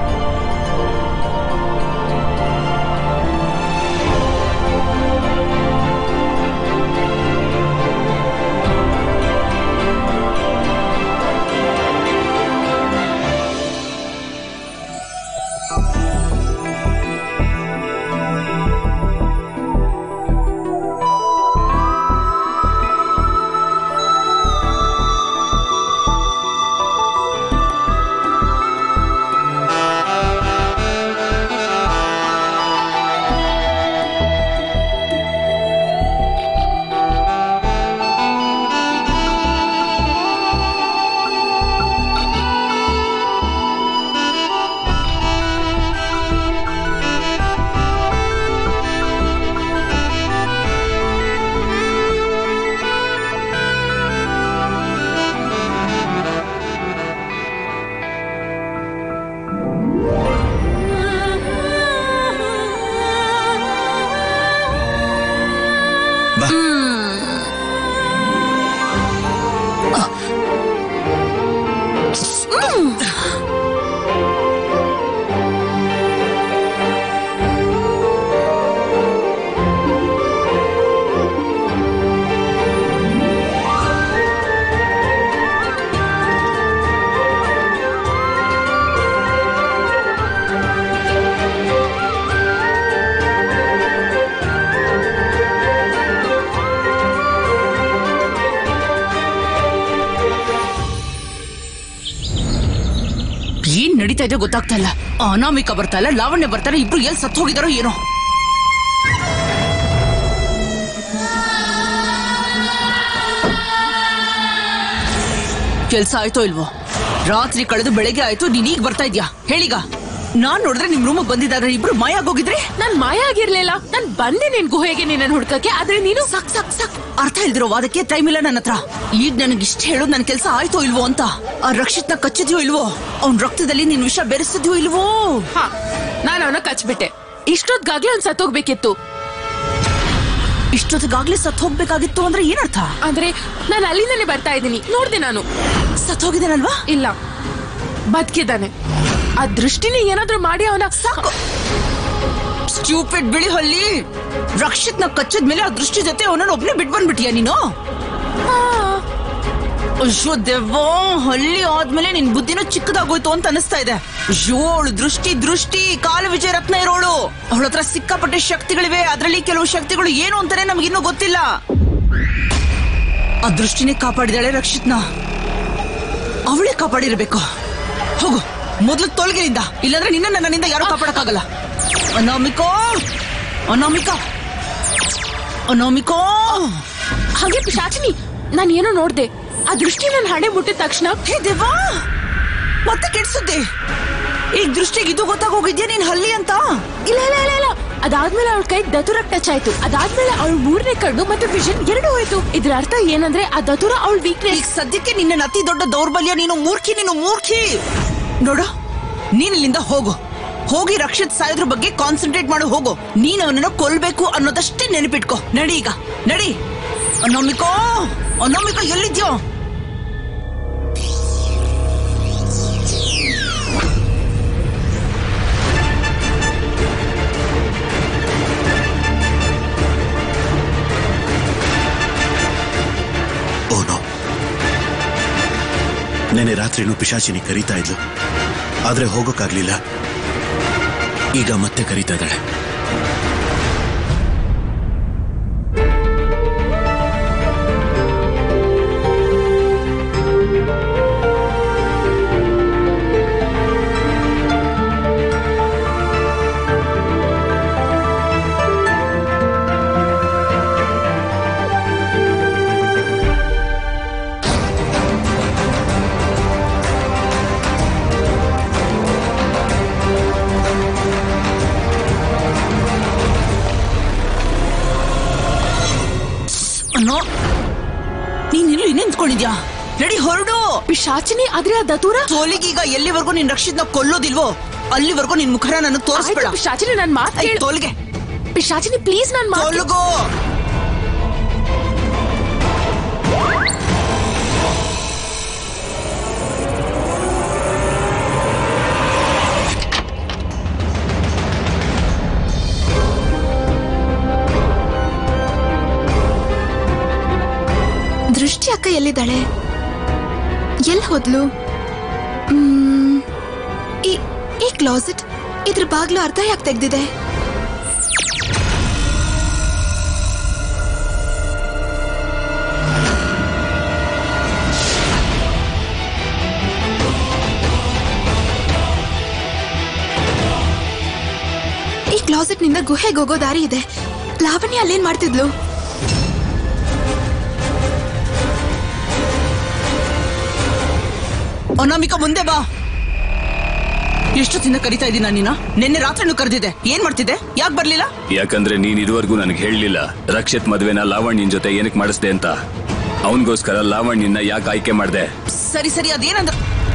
S1: ಬಾ
S3: ಏನ್ ನಡೀತಾ ಇದೆ ಗೊತ್ತಾಗ್ತಾ ಇಲ್ಲ ಅನಾಮಿಕ ಬರ್ತಾ ಇಲ್ಲ ಲಾವಣ್ಯ ಬರ್ತಾರೆ ಇಬ್ರು ಎಲ್ಲಿ ಸತ್ತು ಹೋಗಿದಾರೋ ಏನೋ ಕೆಲ್ಸ ಆಯ್ತೋ ಇಲ್ವೋ ರಾತ್ರಿ ಕಳೆದು ಬೆಳಗ್ಗೆ ಆಯ್ತು ನೀನ್ ಈಗ ಬರ್ತಾ ಇದ್ಯಾ ಹೇಳೀಗ ನಾನ್ ನೋಡಿದ್ರೆ ನಿಮ್ ರೂಮ್ ಬಂದಿದ್ದಾರೆ ಇಬ್ರು ಮಾಯ ಆಗೋಗಿದ್ರೆ
S2: ನಾನ್ ಮಾಯ ಆಗಿರ್ಲಿಲ್ಲ ನಾನ್ ಬಂದೆ ನಿನ್ ಗುಹೆಗೆ ನಿನ್ನ ಹುಡ್ಕಕ್ಕೆ ಆದ್ರೆ ನೀನು
S3: ಸಾಕ್ ಸಾಕ್ ಸಾಕ್ ಅರ್ಥ ಇಲ್ದಿರೋ ವಾದಕ್ಕೆ ಟೈಮ್ ಇಲ್ಲ ನನ್ನ ಹತ್ರ ಈಗ ನನಗೆ ಇಷ್ಟ ಹೇಳು ನನ್ ಕೆಲ್ಸ ಆಯ್ತೋ ಇಲ್ವೋ ಅಂತ ಆ ರಕ್ಷಿತ್ನ ಕಚ್ಚಿದ್ಯೋ ಇಲ್ವೋ ಅವ್ನ್ ರಕ್ತದಲ್ಲಿ ನಿನ್ ವಿಷ ಬೆರೆಸಿದ್ಯೋ ಇಲ್ವೋ
S2: ಹಾ ನಾನು ಅವನ ಕಚ್ಬಿಟ್ಟೆ ಇಷ್ಟೊತ್ಗಾಗ್ಲೇ ಅವ್ನ್ ಸತ್ತೋಗ್ಬೇಕಿತ್ತು
S3: ಇಷ್ಟೊತ್ತಿಗಾಗ್ಲೇ ಸತ್ ಹೋಗ್ಬೇಕಾಗಿತ್ತು ಅಂದ್ರೆ ಏನರ್ಥ
S2: ಅಂದ್ರೆ ನಾನು ಅಲ್ಲಿಂದನೇ ಬರ್ತಾ ಇದ್ದೀನಿ ನೋಡ್ದೆ ನಾನು
S3: ಸತ್ ಹೋಗಿದ್ದಾನಲ್ವಾ
S2: ಇಲ್ಲ ಬದುಕಿದ್ದಾನೆ ಆ ದೃಷ್ಟಿನೇ ಏನಾದ್ರೂ ಮಾಡಿ ಅವನ
S3: ಸಾಕು ಸ್ಟ್ಯೂಪಿಡ್ ಬಿಳಿ ಹಲ್ಲಿ ರಕ್ಷಿತ್ನ ಕಚ್ಚದ ಮೇಲೆ ಆ ದೃಷ್ಟಿ ಜೊತೆ ಅವನನ್ನ ಒಬ್ನೇ ಬಿಟ್ ಬಂದ್ಬಿಟ್ಟಿಯ ನೀನು ಅಯ್ಯೋ ದೆವ್ವ ಹಳ್ಳಿ ಆದ್ಮೇಲೆ ನಿನ್ ಬುದ್ಧಿನೂ ಚಿಕ್ಕದಾಗೋಯ್ತು ಅಂತ ಅನಿಸ್ತಾ ಇದೆ ಅಯ್ಯೋ ಅವಳು ದೃಷ್ಟಿ ದೃಷ್ಟಿ ಕಾಲ ವಿಜಯ ರತ್ನ ಇರೋಳು ಅವಳ ಹತ್ರ ಸಿಕ್ಕಾಪಟ್ಟೆ ಶಕ್ತಿಗಳಿವೆ ಅದರಲ್ಲಿ ಕೆಲವು ಶಕ್ತಿಗಳು ಏನು ಅಂತಾನೆ ನಮ್ಗಿನ್ನೂ ಗೊತ್ತಿಲ್ಲ ಆ ದೃಷ್ಟಿನೇ ಕಾಪಾಡಿದಾಳೆ ರಕ್ಷಿತ್ನ ಅವಳೇ ಕಾಪಾಡಿರ್ಬೇಕು ಹೋಗು ಮೊದಲು ತೊಲಗಿನಿಂದ ಇಲ್ಲಾಂದ್ರೆ ನಿನ್ನ ನನ್ನಿಂದ ಯಾರು ಕಾಪಾಡಕ್ಕಾಗಲ್ಲ ಅನಾಮಿಕೋ ಅನಾಮಿಕಾ ಅನಾಮಿಕೋ
S2: ಹಾಗೆ ಪಿಶಾಚಿನಿ ನಾನು ಏನೋ ನೋಡ್ದೆ ಆ ದೃಷ್ಟಿ ನನ್ನ ಹಣೆ ಮುಟ್ಟಿದ ತಕ್ಷಣ
S3: ಹೇ ದೇವಾ ಮತ್ತೆ ಕೆಡ್ಸುದ್ದೆ ಈಗ ದೃಷ್ಟಿಗೆ ಇದು ಗೊತ್ತಾಗೋಗಿದ್ಯಾ ನೀನ್ ಹಲ್ಲಿ ಅಂತ
S2: ಇಲ್ಲ ಇಲ್ಲ ಇಲ್ಲ ಇಲ್ಲ ಅದಾದ್ಮೇಲೆ ಅವಳ ಕೈ ದತುರ ಟಚ್ ಆಯ್ತು ಅದಾದ್ಮೇಲೆ ಅವಳ ಮೂರನೇ ಕಣ್ಣು ಮತ್ತೆ ವಿಷನ್ ಎರಡು ಹೋಯ್ತು ಇದ್ರ ಅರ್ಥ ಏನಂದ್ರೆ ಆ ದತುರ ಅವಳ
S3: ಈಗ
S2: ವೀಕ್ನೆಸ್
S3: ಸದ್ಯಕ್ಕೆ ನಿನ್ನ ಅತಿ ದೊಡ್ಡ ದೌರ್ಬಲ್ಯ ನೀನು ಮೂರ್ಖಿ ನೀನು ಮೂರ್ಖಿ ನೋಡು ನೀನ್ ಇಲ್ಲಿಂದ ಹೋಗು ಹೋಗಿ ರಕ್ಷಿತ್ ಸಾಯೋದ್ರ ಬಗ್ಗೆ ಕಾನ್ಸಂಟ್ರೇಟ್ ಮಾಡು ಹೋಗು ನೀನ್ ಅವನನ್ನ ಕೊಲ್ಬೇಕು ಅನ್ನೋದಷ್ಟೇ ನೆನಪಿಟ್ಕೋ ನಡಿ ಈಗ ನಡಿ ಅನಾಮಿಕೋ ಅನಾಮಿಕೋ ಎಲ್ಲಿದ್ಯೋ
S1: ಓನೋ ನೆನೆ ರಾತ್ರಿನೂ ಪಿಶಾಚಿನಿ ಕರೀತಾ ಇದ್ಲು ಆದ್ರೆ ಹೋಗೋಕ್ಕಾಗ್ಲಿಲ್ಲ ಈಗ ಮತ್ತೆ ಕರೀತಾ ಇದ್ದಾಳೆ
S3: ಅನ್ನೋ ನೀನ್ ಇಲ್ಲಿ ನಿಂತ್ಕೊಂಡಿದ್ಯಾ ನಡಿ ಹೊರಡು
S2: ಪಿಶಾಚಿನಿ ಆದ್ರೆ ಆ ದತುರ
S3: ತೋಲಿಗೀಗ ಎಲ್ಲಿವರೆಗೂ ನಿನ್ ರಕ್ಷಿತ್ನ ಕೊಲ್ಲೋದಿಲ್ವೋ ಅಲ್ಲಿವರೆಗೂ ನಿನ್ ಮುಖನ ನನಗೆ ತೋರಿಸ್ಬೇಡ
S2: ಆಯ್ತು, ಪಿಶಾಚಿನಿ ನನ್ ಮಾತು
S3: ಐ,
S2: ಕೇಳು
S3: ತೋಲ್ಗೆ
S2: ಪಿಶಾಚಿನಿ ಪ್ಲೀಸ್ ನನ್ ಮಾತು
S3: ತೊಲಗೋ
S4: ದೃಷ್ಟಿ ಅಕ್ಕ ಎಲ್ಲಿದ್ದಾಳೆ ಎಲ್ಲಿ ಹೋದ್ಲು ಮ್ಮ್, ಈ ಈ ಕ್ಲಾಸೆಟ್ ಇದ್ರ ಬಾಗ್ಲು ಅರ್ಧ ಯಾಕೆ ತೆಗ್ದಿದೆ ಈ ಕ್ಲಾಸೆಟ್ ನಿಂದ ಗುಹೆಗೆ ಹೋಗೋ ದಾರಿ ಇದೆ ಲಾವಣ್ಯ ಅಲ್ಲೇನ್ ಮಾಡ್ತಿದ್ಲು
S3: ಅನಾಮಿಕಾ ಮುಂದೆ ಬಾ ಎಷ್ಟೊತ್ತಿಂದ ಕರಿತಾ ಇದ್ದೀನ ನೀನ ನಿನ್ನೆ ರಾತ್ರಿನೂ ಕರೆದಿದ್ದೆ ಏನ್ ಮಾಡ್ತಿದ್ದೆ ಯಾಕೆ ಬರ್ಲಿಲ್ಲ
S7: ಯಾಕಂದ್ರೆ ನೀನ್ ಇದುವರೆಗೂ ನನಗೆ ಹೇಳಲಿಲ್ಲ ರಕ್ಷಿತ್ ಮದ್ವೆನ ಲಾವಣ್ಯನ್ ಜೊತೆ ಏನಕ್ಕೆ ಮಾಡಿಸ್ದೆ ಅಂತ ಅವನಿಗೋಸ್ಕರ ಲಾವಣ್ಯನ ಯಾಕೆ ಆಯ್ಕೆ ಮಾಡ್ದೆ
S3: ಸರಿ ಸರಿ ಅದೇನಂದ್ರ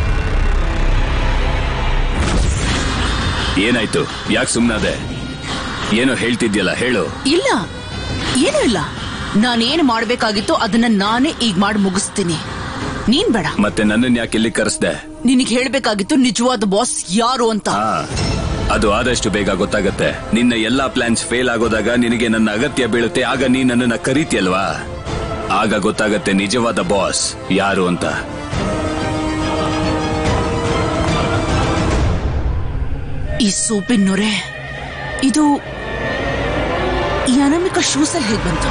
S7: ಏನಾಯ್ತು ಯಾಕೆ ಸುಮ್ನಾದೆ ಏನೋ ಹೇಳ್ತಿದ್ಯಲ್ಲ ಹೇಳು
S3: ಇಲ್ಲ ಏನೂ ಇಲ್ಲ ನಾನೇನ್ ಮಾಡ್ಬೇಕಾಗಿತ್ತು ಅದನ್ನ ನಾನೇ ಈಗ ಮಾಡಿ ಮುಗಿಸ್ತೀನಿ ನೀನ್ ಬೇಡ
S7: ಮತ್ತೆ ನನ್ನನ್ ಯಾಕೆ ಇಲ್ಲಿ ಕರೆಸ್ದೆ
S3: ನಿನಗೆ ಹೇಳ್ಬೇಕಾಗಿತ್ತು ನಿಜವಾದ ಬಾಸ್ ಯಾರು ಅಂತ
S7: ಹಾ ಅದು ಆದಷ್ಟು ಬೇಗ ಗೊತ್ತಾಗತ್ತೆ ನಿನ್ನ ಎಲ್ಲಾ ಪ್ಲಾನ್ಸ್ ಫೇಲ್ ಆಗೋದಾಗ ನಿನಗೆ ನನ್ನ ಅಗತ್ಯ ಬೀಳುತ್ತೆ ಆಗ ನೀ ನನ್ನನ್ನ ಕರೀತಿಯಲ್ವಾ ಆಗ ಗೊತ್ತಾಗತ್ತೆ ನಿಜವಾದ ಬಾಸ್ ಯಾರು ಅಂತ
S3: ಈ ಸೋಪಿನ ನೊರೆ ಇದು ಈ ಅನಾಮಿಕ ಶೂಸ್ ಅಲ್ಲಿ ಹೇಗ್ ಬಂತು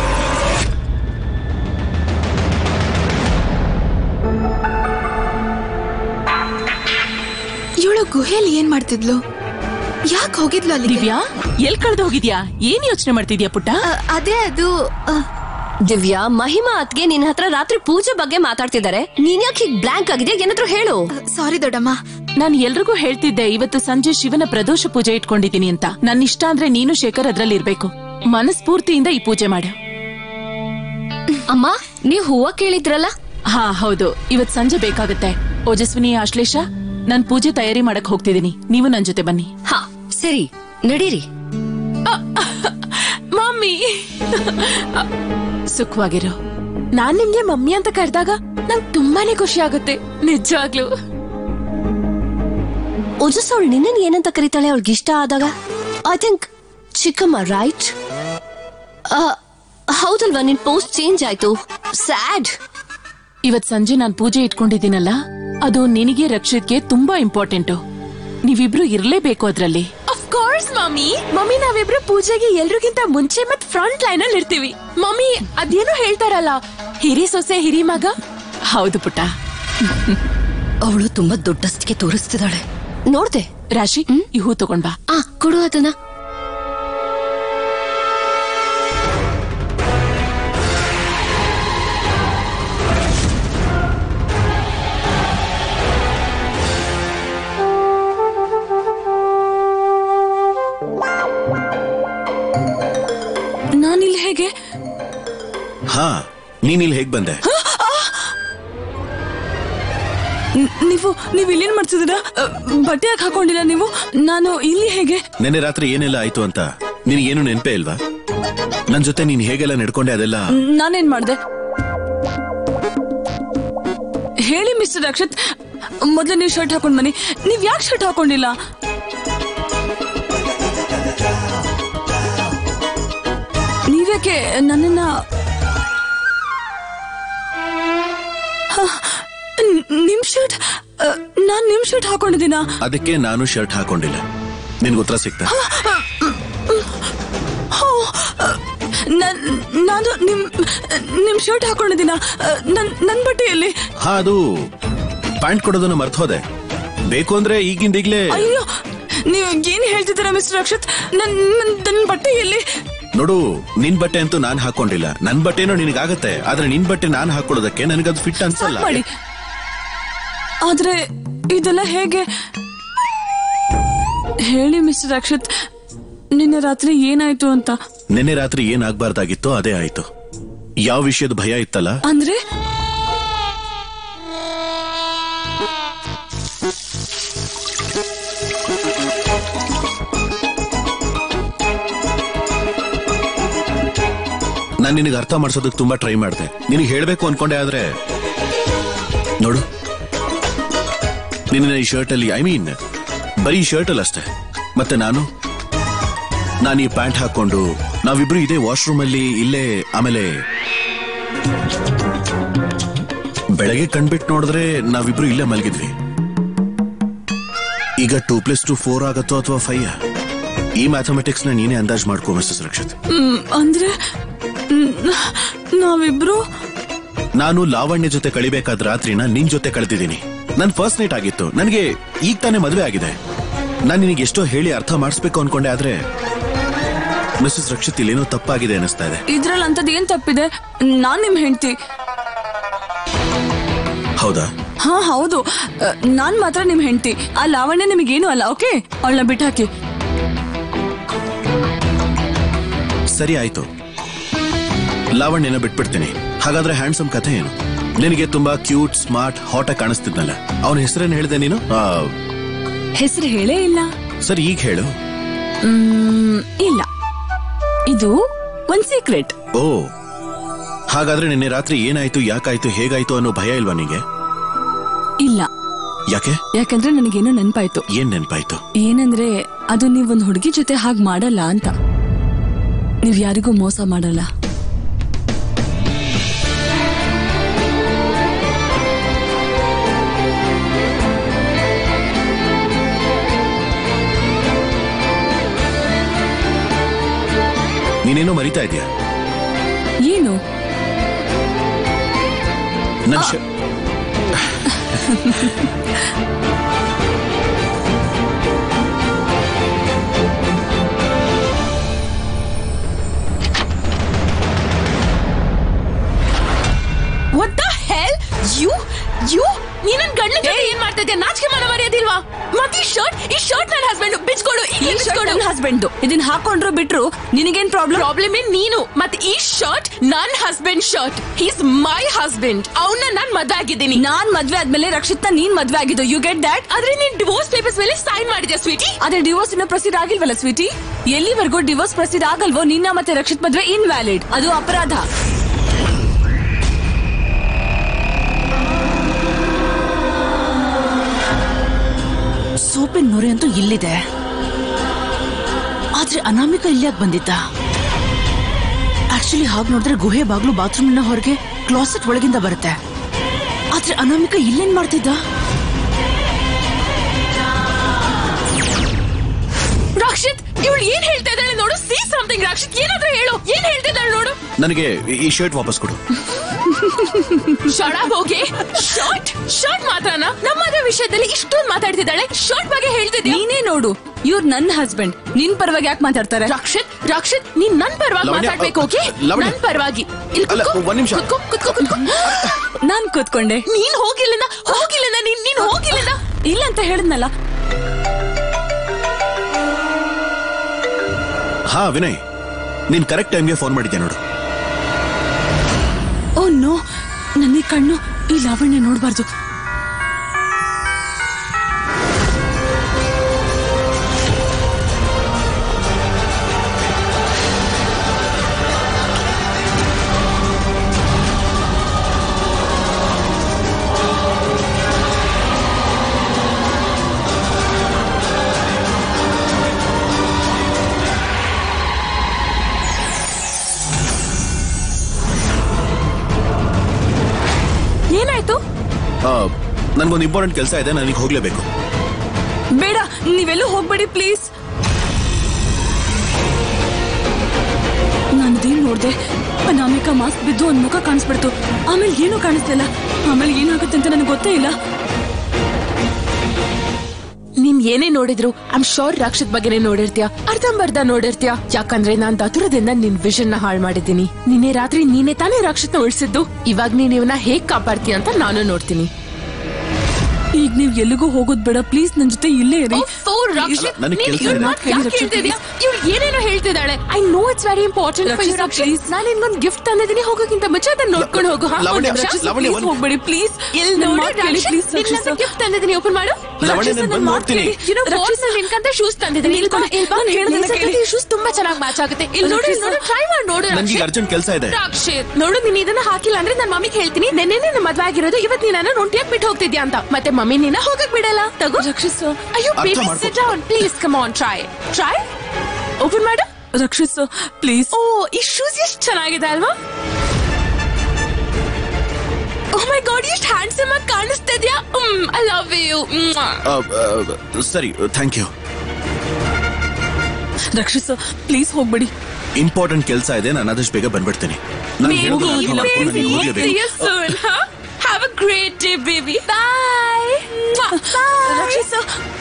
S4: ಇವಳು ಗುಹೆಯಲ್ಲಿ ಏನ್ ಮಾಡ್ತಿದ್ಲು ಯಾಕೆ ಹೋಗಿದ್ಲು ಅಲ್ಲಿ
S5: ದಿವ್ಯಾ ಎಲ್ ಕಳ್ದು ಹೋಗಿದ್ಯಾ ಏನ್ ಯೋಚನೆ ಮಾಡ್ತಿದ್ಯಾ ಪುಟ್ಟ
S4: ಅದೇ ಅದು ಅ,
S8: ದಿವ್ಯಾ ಮಹಿಮಾ ಅತ್ಗೆ ನಿನ್ನ ಹತ್ರ ರಾತ್ರಿ ಪೂಜೆ ಬಗ್ಗೆ ಮಾತಾಡ್ತಿದ್ದಾರೆ ನೀನ್ ಯಾಕೆ ಹೀಗ್ ಬ್ಲಾಂಕ್ ಆಗಿದೆ ಏನಾದ್ರೂ ಹೇಳು
S4: ಸಾರಿ ದೊಡ್ಡಮ್ಮ
S2: ನಾನು ಎಲ್ರಿಗೂ ಹೇಳ್ತಿದ್ದೆ ಇವತ್ತು ಸಂಜೆ ಶಿವನ ಪ್ರದೋಷ ಪೂಜೆ ಇಟ್ಕೊಂಡಿದ್ದೀನಿ ಅಂತ ನನ್ನ ಇಷ್ಟ ಅಂದ್ರೆ ನೀನು ಶೇಖರ್ ಅದ್ರಲ್ಲಿ ಇರ್ಬೇಕು ಮನಸ್ಫೂರ್ತಿಯಿಂದ ಈ ಪೂಜೆ ಮಾಡು
S8: ಅಮ್ಮ ನೀವ್ ಹೂವ ಕೇಳಿದ್ರಲ್ಲ
S2: ಹಾ ಹೌದು ಇವತ್ ಸಂಜೆ ಬೇಕಾಗತ್ತೆ ಓಜಸ್ವಿನಿ ಆಶ್ಲೇಷ ನಾನ್ ಪೂಜೆ ತಯಾರಿ ಮಾಡಕ್ ಹೋಗ್ತಿದ್ದೀನಿ ನೀವು ನನ್ ಜೊತೆ ಬನ್ನಿ
S8: ಹಾ ಸರಿ ನಡೀರಿ
S2: ಮಮ್ಮಿ ಸುಖವಾಗಿರು ನಾನ್ ನಿಮ್ಗೆ ಮಮ್ಮಿ ಅಂತ ಕರೆದಾಗ ನಂಗ್ ತುಂಬಾನೇ ಖುಷಿ ಆಗುತ್ತೆ ನಿಜವಾಗ್ಲು
S8: ಓಜಸ್ ಅವಳು ನಿನ್ನ ಏನಂತ ಕರೀತಾಳೆ ಅವಳಿಗೆ ಇಷ್ಟ ಆದಾಗ ಐ ಥಿಂಕ್ ಚಿಕ್ಕಮ್ಮ ರೈಟ್ ಹೌದಲ್ವಾ ನಿನ್ ಪೋಸ್ಟ್ ಚೇಂಜ್ ಆಯ್ತು ಸ್ಯಾಡ್
S2: ಇವತ್ ಸಂಜೆ ನಾನ್ ಪೂಜೆ ಇಟ್ಕೊಂಡಿದ್ದೀನಲ್ಲ ಅದು ನಿನಗೆ ರಕ್ಷಿತ್ಗೆ ತುಂಬಾ ಇಂಪಾರ್ಟೆಂಟು ನೀವಿಬ್ರು ಇರ್ಲೇಬೇಕು ಅದ್ರಲ್ಲಿ ಕೋರ್ಸ್ ಮಮ್ಮಿ ಮಮ್ಮಿ ನಾವಿಬ್ರು ಪೂಜೆಗೆ ಎಲ್ರಿಗಿಂತ ಮುಂಚೆ ಮತ್ ಫ್ರಂಟ್ ಲೈನ್ ಅಲ್ಲಿ ಇರ್ತೀವಿ ಮಮ್ಮಿ ಅದೇನೋ ಹೇಳ್ತಾರಲ್ಲ ಹಿರಿ ಸೊಸೆ ಹಿರಿ ಮಗ ಹೌದು ಪುಟ್ಟ
S8: ಅವಳು ತುಂಬಾ ದೊಡ್ಡಸ್ತಿಗೆ ತೋರಿಸ್ತಿದ್ದಾಳೆ ನೋಡ್ದೆ
S2: ರಾಶಿ ಈ ಹೂ ತಗೊಂಡ್ ಬಾ
S8: ಆ ಕೊಡು ಅದನ್ನ
S5: ನಾನಿಲ್ಲಿ ಹೇಗೆ
S1: ಹಾ ನೀನ್ ಇಲ್ಲಿ ಹೇಗ್ ಬಂದೆ
S5: ನ್- ನೀವು ನೀವು ಇಲ್ಲೇನ್ ಮಾಡ್ತಿದ್ದೀರಾ ಅ, ಬಟ್ಟೆ ಯಾಕೆ ಹಾಕೊಂಡಿಲ್ಲ ನೀವು ನಾನು ಇಲ್ಲಿ ಹೇಗೆ
S1: ನೆನ್ನೆ ರಾತ್ರಿ ಏನೆಲ್ಲ ಆಯ್ತು ಅಂತ ನಿನಗೇನು ನೆನ್ಪೇ ಇಲ್ವಾ ನನ್ ಜೊತೆ ನೀನ್ ಹೇಗೆಲ್ಲ ನಡ್ಕೊಂಡೆ ಅದೆಲ್ಲ
S5: ನಾನೇನ್ ಮಾಡ್ದೆ ಹೇಳಿ ಮಿಸ್ಟರ್ ರಕ್ಷಿತ್ ಮೊದ್ಲು ನೀವು ಶರ್ಟ್ ಹಾಕೊಂಡ್ ಬನ್ನಿ ನೀವ್ ಯಾಕೆ ಶರ್ಟ್ ಹಾಕೊಂಡಿಲ್ಲ ನೀವ್ಯಾಕೆ ನನ್ನನ್ನ ಹ, ನ್- ನಿಮ್ ಶರ್ಟ್ ಅ, ನಾನ್ ನಿಮ್ ಶರ್ಟ್ ಹಾಕೊಂಡಿದ್ದೀನಾ
S1: ಅದಕ್ಕೆ ನಾನು ಶರ್ಟ್ ಹಾಕೊಂಡಿಲ್ಲ ನಿನ್ಗೆ ಉತ್ತರ ಸಿಕ್ತಾ
S5: ಹೋ, ಅ, ನನ್- ನಾನು ನಿಮ್ ನಿಮ್ ಶರ್ಟ್ ಹಾಕೊಂಡಿದ್ದೀನ ಅ, ನನ್ ನನ್ ಬಟ್ಟೆಯಲ್ಲಿ
S1: ಹಾ ಅದು ಪ್ಯಾಂಟ್ ಕೊಡೋದನ್ನ ಮರ್ತ್ ಹೋದೆ ಬೇಕು ಅಂದ್ರೆ ಈಗಿಂದೀಗ್ಲೇ
S5: ಅಯ್ಯೋ ನೀವು ಏನ್ ಹೇಳ್ತಿದ್ದೀರಾ ಮಿಸ್ಟರ್ ರಕ್ಷಿತ್ ನನ್ ನನ್- ನನ್ ಬಟ್ಟೆಯಲ್ಲಿ
S1: ನೋಡು ನಿನ್ ಬಟ್ಟೆ ಅಂತೂ ನಾನ್ ಹಾಕೊಂಡಿಲ್ಲ ನನ್ ಬಟ್ಟೆನೋ ನಿನಗಾಗತ್ತೆ ಆದ್ರೆ ನಿನ್ ಬಟ್ಟೆ ನಾನ್ ಹಾಕೊಳ್ಳೋದಕ್ಕೆ ನನಗದು ಫಿಟ್ ಅನ್ಸಲ್ಲ
S5: ಮಾಡಿ ಆದ್ರೆ ಇದೆಲ್ಲ ಹೇಗೆ ಹೇಳಿ ಮಿಸ್ಟರ್ ರಕ್ಷಿತ್ ನಿನ್ನೆ ರಾತ್ರಿ ಏನಾಯ್ತು ಅಂತ
S1: ನಿನ್ನೆ ರಾತ್ರಿ ಏನ್ ಆಗ್ಬಾರ್ದಾಗಿತ್ತೋ ಅದೇ ಆಯ್ತು ಯಾವ ವಿಷಯದ ಭಯ ಇತ್ತಲ್ಲ
S5: ಅಂದ್ರೆ
S1: ನಾನ್ ನಿನಗೆ ಅರ್ಥ ಮಾಡ್ಸೋದಕ್ಕೆ ತುಂಬಾ ಟ್ರೈ ಮಾಡಿದೆ ನಿನಗೆ ಹೇಳ್ಬೇಕು ಅನ್ಕೊಂಡೆ ಆದ್ರೆ ನೋಡು ನಿನ್ನ ಈ ಶರ್ಟ್ ಅಲ್ಲಿ ಐ ಮೀನ್ ಬರೀ ಶರ್ಟ್ ಅಲ್ಲಿ ಅಷ್ಟೇ ಮತ್ತೆ ನಾನು ನಾನು ಈ ಪ್ಯಾಂಟ್ ಹಾಕೊಂಡು ನಾವಿಬ್ರು ಇದೇ ವಾಶ್ರೂಮ್ ಅಲ್ಲಿ ಇಲ್ಲೇ ಆಮೇಲೆ ಬೆಳಗ್ಗೆ ಕಣ್ಬಿಟ್ಟು ನೋಡಿದ್ರೆ ನಾವಿಬ್ರು ಇಲ್ಲೇ ಮಲಗಿದ್ವಿ ಈಗ ಟೂ ಪ್ಲಸ್ ಟು ಫೋರ್ ಆಗತ್ತೋ ಅಥವಾ ಫೈವ್ ಈ ಮ್ಯಾಥಮೆಟಿಕ್ಸ್ ನ ನೀನೇ ಅಂದಾಜ್ ಮಾಡ್ಕೋ ಮಿಸ್ಟರ್ ರಕ್ಷಿತ್
S5: ಮ್, ಅಂದ್ರೆ ಮ್, ನಾವಿಬ್ರು
S1: ನಾನು ಲಾವಣ್ಯ ಜೊತೆ ಕಳಿಬೇಕಾದ ರಾತ್ರಿನ ನಿನ್ ಜೊತೆ ಕಳೆದಿದ್ದೀನಿ ನನ್ ಫಸ್ಟ್ ನೈಟ್ ಆಗಿತ್ತು ನನಗೆ ಈಗ ತಾನೇ ಮದುವೆ ಆಗಿದೆ ನಾನು ನಿನಗೆ ಎಷ್ಟೋ ಹೇಳಿ ಅರ್ಥ ಮಾಡಿಸ್ಬೇಕು ಅನ್ಕೊಂಡೆ ಆದ್ರೆ ಮಿಸಸ್ ರಕ್ಷಿತ್ ಇಲ್ಲೇನೋ ತಪ್ಪಾಗಿದೆ ಅನಿಸ್ತಾ ಇದೆ
S5: ಇದ್ರಲ್ಲಿ ಅಂತದ್ ಏನ್ ತಪ್ಪಿದೆ ನಾನ್ ನಿಮ್ ಹೆಂಡ್ತಿ
S1: ಹೌದಾ
S5: ಹಾ ಹೌದು ಅ, ನಾನ್ ಮಾತ್ರ ನಿಮ್ ಹೆಂಡ್ತಿ ಆ ಲಾವಣ್ಯ ನಿಮಗೇನು ಅಲ್ಲ ಓಕೆ ಅವಳನ್ನ ಬಿಟ್ಟಾಕಿ
S1: ಸರಿ ಆಯ್ತು ಲಾವಣ್ಯನ ಬಿಟ್ಬಿಡ್ತೀನಿ ಹಾಗಾದ್ರೆ ಹ್ಯಾಂಡ್ಸಮ್ ಕಥೆ ಏನು ನಿನಗೆ ತುಂಬಾ ಕ್ಯೂಟ್ ಸ್ಮಾರ್ಟ್ ಹಾಟ್ ಆಗಿ ಕಾಣಿಸ್ತಿದ್ನಲ್ಲ ಅವನ ಹೆಸರೇನು ಹೇಳಿದೆ ನೀನು ಆ,
S5: ಹೆಸರು ಹೇಳೇ ಇಲ್ಲ
S1: ಸರಿ ಈಗ ಹೇಳು
S5: ಮ್, ಇಲ್ಲ ಇದು ಒಂದ್ ಸೀಕ್ರೆಟ್
S1: ಓ ಹಾಗಾದ್ರೆ ನಿನ್ನೆ ರಾತ್ರಿ ಏನಾಯ್ತು ಯಾಕಾಯ್ತು ಹೇಗಾಯ್ತು ಅನ್ನೋ ಭಯ ಇಲ್ವಾ ನಿಂಗೆ
S5: ಇಲ್ಲ
S1: ಯಾಕೆ
S5: ಯಾಕಂದ್ರೆ ನನಗೇನೋ ನೆನ್ಪಾಯ್ತು
S1: ಏನ್ ನೆನ್ಪಾಯ್ತು
S5: ಏನಂದ್ರೆ ಅದು ನೀವೊಂದ್ ಹುಡುಗಿ ಜೊತೆ ಹಾಗ್ ಮಾಡಲ್ಲ ಅಂತ ನೀವ್ ಯಾರಿಗೂ ಮೋಸ ಮಾಡಲ್ಲ
S1: ನೀನೇನೋ ಮರಿತಾ ಇದೀಯಾ
S5: ಏನು
S1: ನನ್ ಶ-
S2: ತೆಗೆಸ್ಕೊಡು
S5: ಹಸ್ಬೆಂಡ್ ಇದನ್ನ ಹಾಕೊಂಡ್ರು ಬಿಟ್ರು ನಿನಗೇನ್ ಪ್ರಾಬ್ಲಮ್
S2: ಪ್ರಾಬ್ಲಮ್ ನೀನು ಮತ್ತೆ ಈ ಶರ್ಟ್ ನನ್ husband shirt he's my husband ಅವನ್ನ ನಾನ್ ಮದ್ವೆ ಆಗಿದ್ದೀನಿ
S5: ನಾನ್ ಮದ್ವೆ ಆದ್ಮೇಲೆ ರಕ್ಷಿತ್ನ ನೀನ್ ಮದ್ವೆ ಆಗಿದ್ದು ಯು ಗೆಟ್ ದಟ್
S2: ಆದ್ರೆ ನೀನ್ ಡಿವೋರ್ಸ್ ಪೇಪರ್ಸ್ ಮೇಲೆ ಸೈನ್ ಮಾಡಿದ್ಯಾ ಸ್ವೀಟಿ
S5: ಅದೇ ಡಿವೋರ್ಸ್ ಇನ್ನ ಪ್ರೊಸೀಡ್ ಆಗಿಲ್ವಲ್ಲ ಸ್ವೀಟಿ ಎಲ್ಲಿವರೆಗೂ ಡಿವೋರ್ಸ್ ಪ್ರೊಸೀಡ್ ಆಗಲ್ವೋ ನಿನ್ನ ಮತ್ತೆ ರಕ್ಷಿತ್ ಮದ್ವೆ ಇನ್ವ್ಯಾಲಿಡ್ ಅದು ಅಪರಾಧ
S3: ಸೋಪಿನ ನೊರೆ ಅಂತೂ ಇಲ್ಲಿದೆ ಆದ್ರೆ ಅನಾಮಿಕ ಇಲ್ಯಾಕ್ ಬಂದಿದ್ದ ಆಕ್ಚುಲಿ ಹಾಗೆ ನೋಡಿದ್ರೆ ಗುಹೆ ಬಾಗ್ಲು ಬಾತ್ರೂಮ್ನ ಹೊರಗೆ ಕ್ಲಾಸೆಟ್ ಒಳಗಿಂದ ಬರುತ್ತೆ ಆದ್ರೆ ಅನಾಮಿಕ ಇಲ್ಲೇನ್ ಮಾಡ್ತಿದ್ದ
S2: ರಕ್ಷಿತ್ ಇವಳು ಏನ್ ಹೇಳ್ತಾ ಇದ್ದಾಳೆ ನೋಡು ಸಿ ಸಮಥಿಂಗ್ ರಕ್ಷಿತ್ ಏನಾದ್ರೂ ಹೇಳು ಏನ್ ಹೇಳ್ತಾ ಇದ್ದಾಳೆ ನೋಡು
S1: ನನಗೆ ಈ ಶರ್ಟ್ ವಾಪಸ್ ಕೊಡು
S2: ಶರಾಬ್ ಹೋಗಿ ಶರ್ಟ್ ಶರ್ಟ್ ಮಾತ್ರನಾ ನಮ್ಮ ಮದುವೆ ವಿಷಯದಲ್ಲಿ ಇಷ್ಟೊಂದು ಮಾತಾಡ್ತಿದ್ದಾಳೆ ಶರ್ಟ್ ಬಗ್ಗೆ ಹೇಳ್ತಿದ್ಯಾ
S5: ನೀನೇ ನೋಡು ಇವ್ರು ನನ್ನ ಹಸ್ಬೆಂಡ್ ನಿನ್ ಪರವಾಗಿ ಯಾಕೆ ಮಾತಾಡ್ತಾರೆ
S2: ರಕ್ಷಿತ್ ರಕ್ಷಿತ್ ನೀನ್ ನನ್ ಪರವಾಗಿ
S1: ಲವಣ್ಯ,
S2: ಮಾತಾಡ್ಬೇಕು ಓಕೆ
S1: ಲವಣ್ಯ.
S2: ನನ್ ಪರವಾಗಿ ಇಲ್ಲಿ
S1: ಅಲ್ಲ,
S2: ಕುತ್ಕೋ,
S1: ಒಂದ್ ನಿಮಿಷ.
S2: ಕುತ್ಕೋ, ಕುತ್ಕೋ, ಕುತ್ಕೋ.
S5: ನಾನ್ ಕೂತ್ಕೊಂಡೆ
S2: ನೀನ್ ಹೋಗಿಲ್ಲಿಂದ ಹೋಗಿಲ್ಲಿಂದ ನೀನ್ ನೀನ್ ಹೋಗಿಲ್ಲಿಂದ
S5: ಇಲ್ಲ ಅಂತ ಹೇಳಿದ್ನಲ್ಲ
S1: ಹಾ ವಿನಯ್ ನೀನ್ ಕರೆಕ್ಟ್ ಟೈಮ್ಗೆ ಫೋನ್ ಮಾಡಿದ್ದೆ ನೋಡು
S5: ಓ ನೋ ನನ್ನ ಈ ಕಣ್ಣು ಈ ಲಾವಣ್ಯ ನೋಡ್ಬಾರ್ದು
S2: ಏನಾಯ್ತು
S1: ಆ, ನನ್ಗೊಂದು ಇಂಪಾರ್ಟೆಂಟ್ ಕೆಲಸ ಇದೆ ನನಗೆ ಹೋಗ್ಲೇಬೇಕು
S5: ಬೇಡ ನೀವೆಲ್ಲೂ ಹೋಗ್ಬೇಡಿ ಪ್ಲೀಸ್ ನಾನದೇನ್ ನೋಡ್ದೆ ಅನಾಮಿಕಾ ಮಾಸ್ಕ್ ಬಿದ್ದು ಒಂದ್ ಮುಖ ಕಾಣಿಸ್ಬಿಡ್ತು ಆಮೇಲೆ ಏನೂ ಕಾಣಿಸ್ತಿಲ್ಲ ಆಮೇಲೆ ಏನಾಗುತ್ತೆ ಅಂತ ನನಗೆ ಗೊತ್ತೇ ಇಲ್ಲ
S2: ನೀನ್ ಏನೇ ನೋಡಿದ್ರು ಐಮ್ ಶೋರ್ ರಕ್ಷಿತ್ ಬಗ್ಗೆನೇ ನೋಡಿರ್ತೀಯ ಅರ್ಧಂಬರ್ಧ ನೋಡಿರ್ತೀಯ ಯಾಕಂದ್ರೆ ನಾನ್ ದತುರದಿಂದ ನಿನ್ ವಿಷನ್ ನ ಹಾಳು ಮಾಡಿದ್ದೀನಿ ನಿನ್ನೆ ರಾತ್ರಿ ನೀನೇ ತಾನೇ ರಕ್ಷಿತ್ನ ಉಳಿಸಿದ್ದು ಇವಾಗ ನೀನ್ ಇವನ್ನ ಹೇಗ್ ಕಾಪಾಡ್ತೀಯ ಅಂತ ನಾನು ನೋಡ್ತೀನಿ
S5: ಈಗ ನೀವ್ ಎಲ್ಲಿಗೂ ಹೋಗೋದ್ ಬೇಡ ಪ್ಲೀಸ್ ನನ್ ಜೊತೆ ಇಲ್ಲೇ ಇರಿ
S2: ಓ, ರಕ್ಷಿತ್,
S1: ನನಗ್
S2: ನೀನ್
S1: ಕೆಲ್ಸ
S2: ಇವ್ಳ್
S1: ಇದೆ.
S2: ಮಾತ್ ಯಾಕ್ ಕೇಳ್ತಿದ್ಯಾ? ಇವ್ಳ್ ಏನೇನೋ ಹೇಳ್ತಿದ್ದಾಳೆ I know it's very important for you
S5: Rakshit,
S2: Rakshit
S5: please.
S2: ನಾನು ನಿನ್ಗೊಂದು ಗಿಫ್ಟ್ ತಂದಿದ್ದೀನಿ ಹೋಗೋಕ್ಕಿಂತ ಮುಂಚೆ ಅದನ್ನ ನೋಡ್ಕೊಂಡು ಹೋಗು ಹಾ?
S1: ಲವಣ್ಯ,
S2: ಒಂದ್ ನಿಮಿಷ.
S1: ರಕ್ಷಿತ್, ಲವಣ್ಯ,
S5: Please
S1: ಒಂದ್-
S5: ಹೋಗ್ಬೇಡಿ ಪ್ಲೀಸ್
S2: ಇಲ್ಲಿ
S5: ನನ್
S2: ನೋಡು,
S5: ಮಾತ್ ಕೇಳಿ
S2: ರಕ್ಷಿತ್,
S5: ಪ್ಲೀಸ್
S2: ನಿನ್ಗೆ
S5: ರಕ್ಷಿತ್
S2: ಗಿಫ್ಟ್ ತಂದಿದ್ದೀನಿ ಓಪನ್ ಮಾಡು
S1: ಲವಣ್ಯ,
S2: ರಕ್ಷಿತ್,
S1: ನಾನ್
S2: ನನ್
S1: ಬಂದ್
S2: ಮಾತ್
S1: ನೋಡ್ತೀನಿ.
S2: ಕೇಳಿ. You know,
S5: ರಕ್ಷಿತ್,
S2: boss, ನಿನ್ಕಂತ ಶೂಸ್ ತಂದಿದ್ದೀನಿ ಇಲ್ಲಿ ಕೊಡು, ಇಲ್ಲಿ ಬಾ.
S5: ನಾನ್ ಹೇಳ್ದನ್ನ
S2: ನಿನ್ ಜೊತೆ
S5: ಕೇಳಿ.
S2: ಈ ಶೂಸ್ ತುಂಬಾ ಚೆನ್ನಾಗಿ ಮ್ಯಾಚ್ ಆಗುತ್ತೆ ಇಲ್ಲಿ ನೋಡು ಇಲ್ಲಿ ನೋಡು ಟ್ರೈ ಮಾಡಿ ನೋಡು
S1: ನನ್ಗೆ
S2: ರಕ್ಷಿತ್.
S1: ಅರ್ಜೆಂಟ್ ಕೆಲಸ ಇದೆ
S2: ರಕ್ಷಿತ್ ನೋಡು ನೀನ್ ಇದನ್ನ ಹಾಕಿಲ್ಲ ಅಂದ್ರೆ ನನ್ನ ಮಮ್ಮಿಗೆ ಹೇಳ್ತೀನಿ ನೆನ್ನೆ ನಿನ್ನ ಮದ್ವೆ ಆಗಿರೋದು ಇವತ್ ನೀನ ಒಂಟಿಯಾಗಿ ಬಿಟ್ಟು ಹೋಗ್ತಿದ್ಯಾ ಅಂತ ಮತ್ತೆ ಮಮ್ಮಿ ನಿನ್ನ ಹೋಗಕ್ ಬಿಡಲ್ಲ ತಗೋ
S5: ರಕ್ಷಿತ್
S2: ಅಯ್ಯೋ
S1: ಅರ್ಥ
S2: ಬೇಬಿ
S1: ಮಾಡ್ಕೊ.
S2: Sit down please come on try try open ಮಾಡು
S5: ರಕ್ಷಿತ್ ಪ್ಲೀಸ್
S2: ಓ ಈ ಶೂಸ್ ಎಷ್ಟು ಚೆನ್ನಾಗಿದೆ ಅಲ್ವಾ ಓ ಮೈ ಗಾಡ್ ಎಷ್ಟು ಹ್ಯಾಂಡ್ಸಮ್ ಆಗಿ ಕಾಣಿಸ್ತಾ ಇದೆಯಾ ಐ ಲವ್ ಯು
S1: ಆ, ಆ, ಸರಿ ಥ್ಯಾಂಕ್ ಯು
S5: ರಕ್ಷಿತ್ ಪ್ಲೀಸ್ ಹೋಗ್ಬೇಡಿ
S1: ಇಂಪಾರ್ಟೆಂಟ್ ಕೆಲಸ ಇದೆ ನಾನು ಆದಷ್ಟು ಬೇಗ ಬಂದ್ಬಿಡ್ತೀನಿ ನಾನು ಹೇಳೋದು ಅರ್ಥ ಮಾಡ್ಕೊಂಡು ನನಗೆ
S2: See
S1: ಹೋಗ್ಲೇಬೇಕು
S2: you soon, huh? Have a great day, baby. Bye. Mwah. Bye.
S5: Rakshit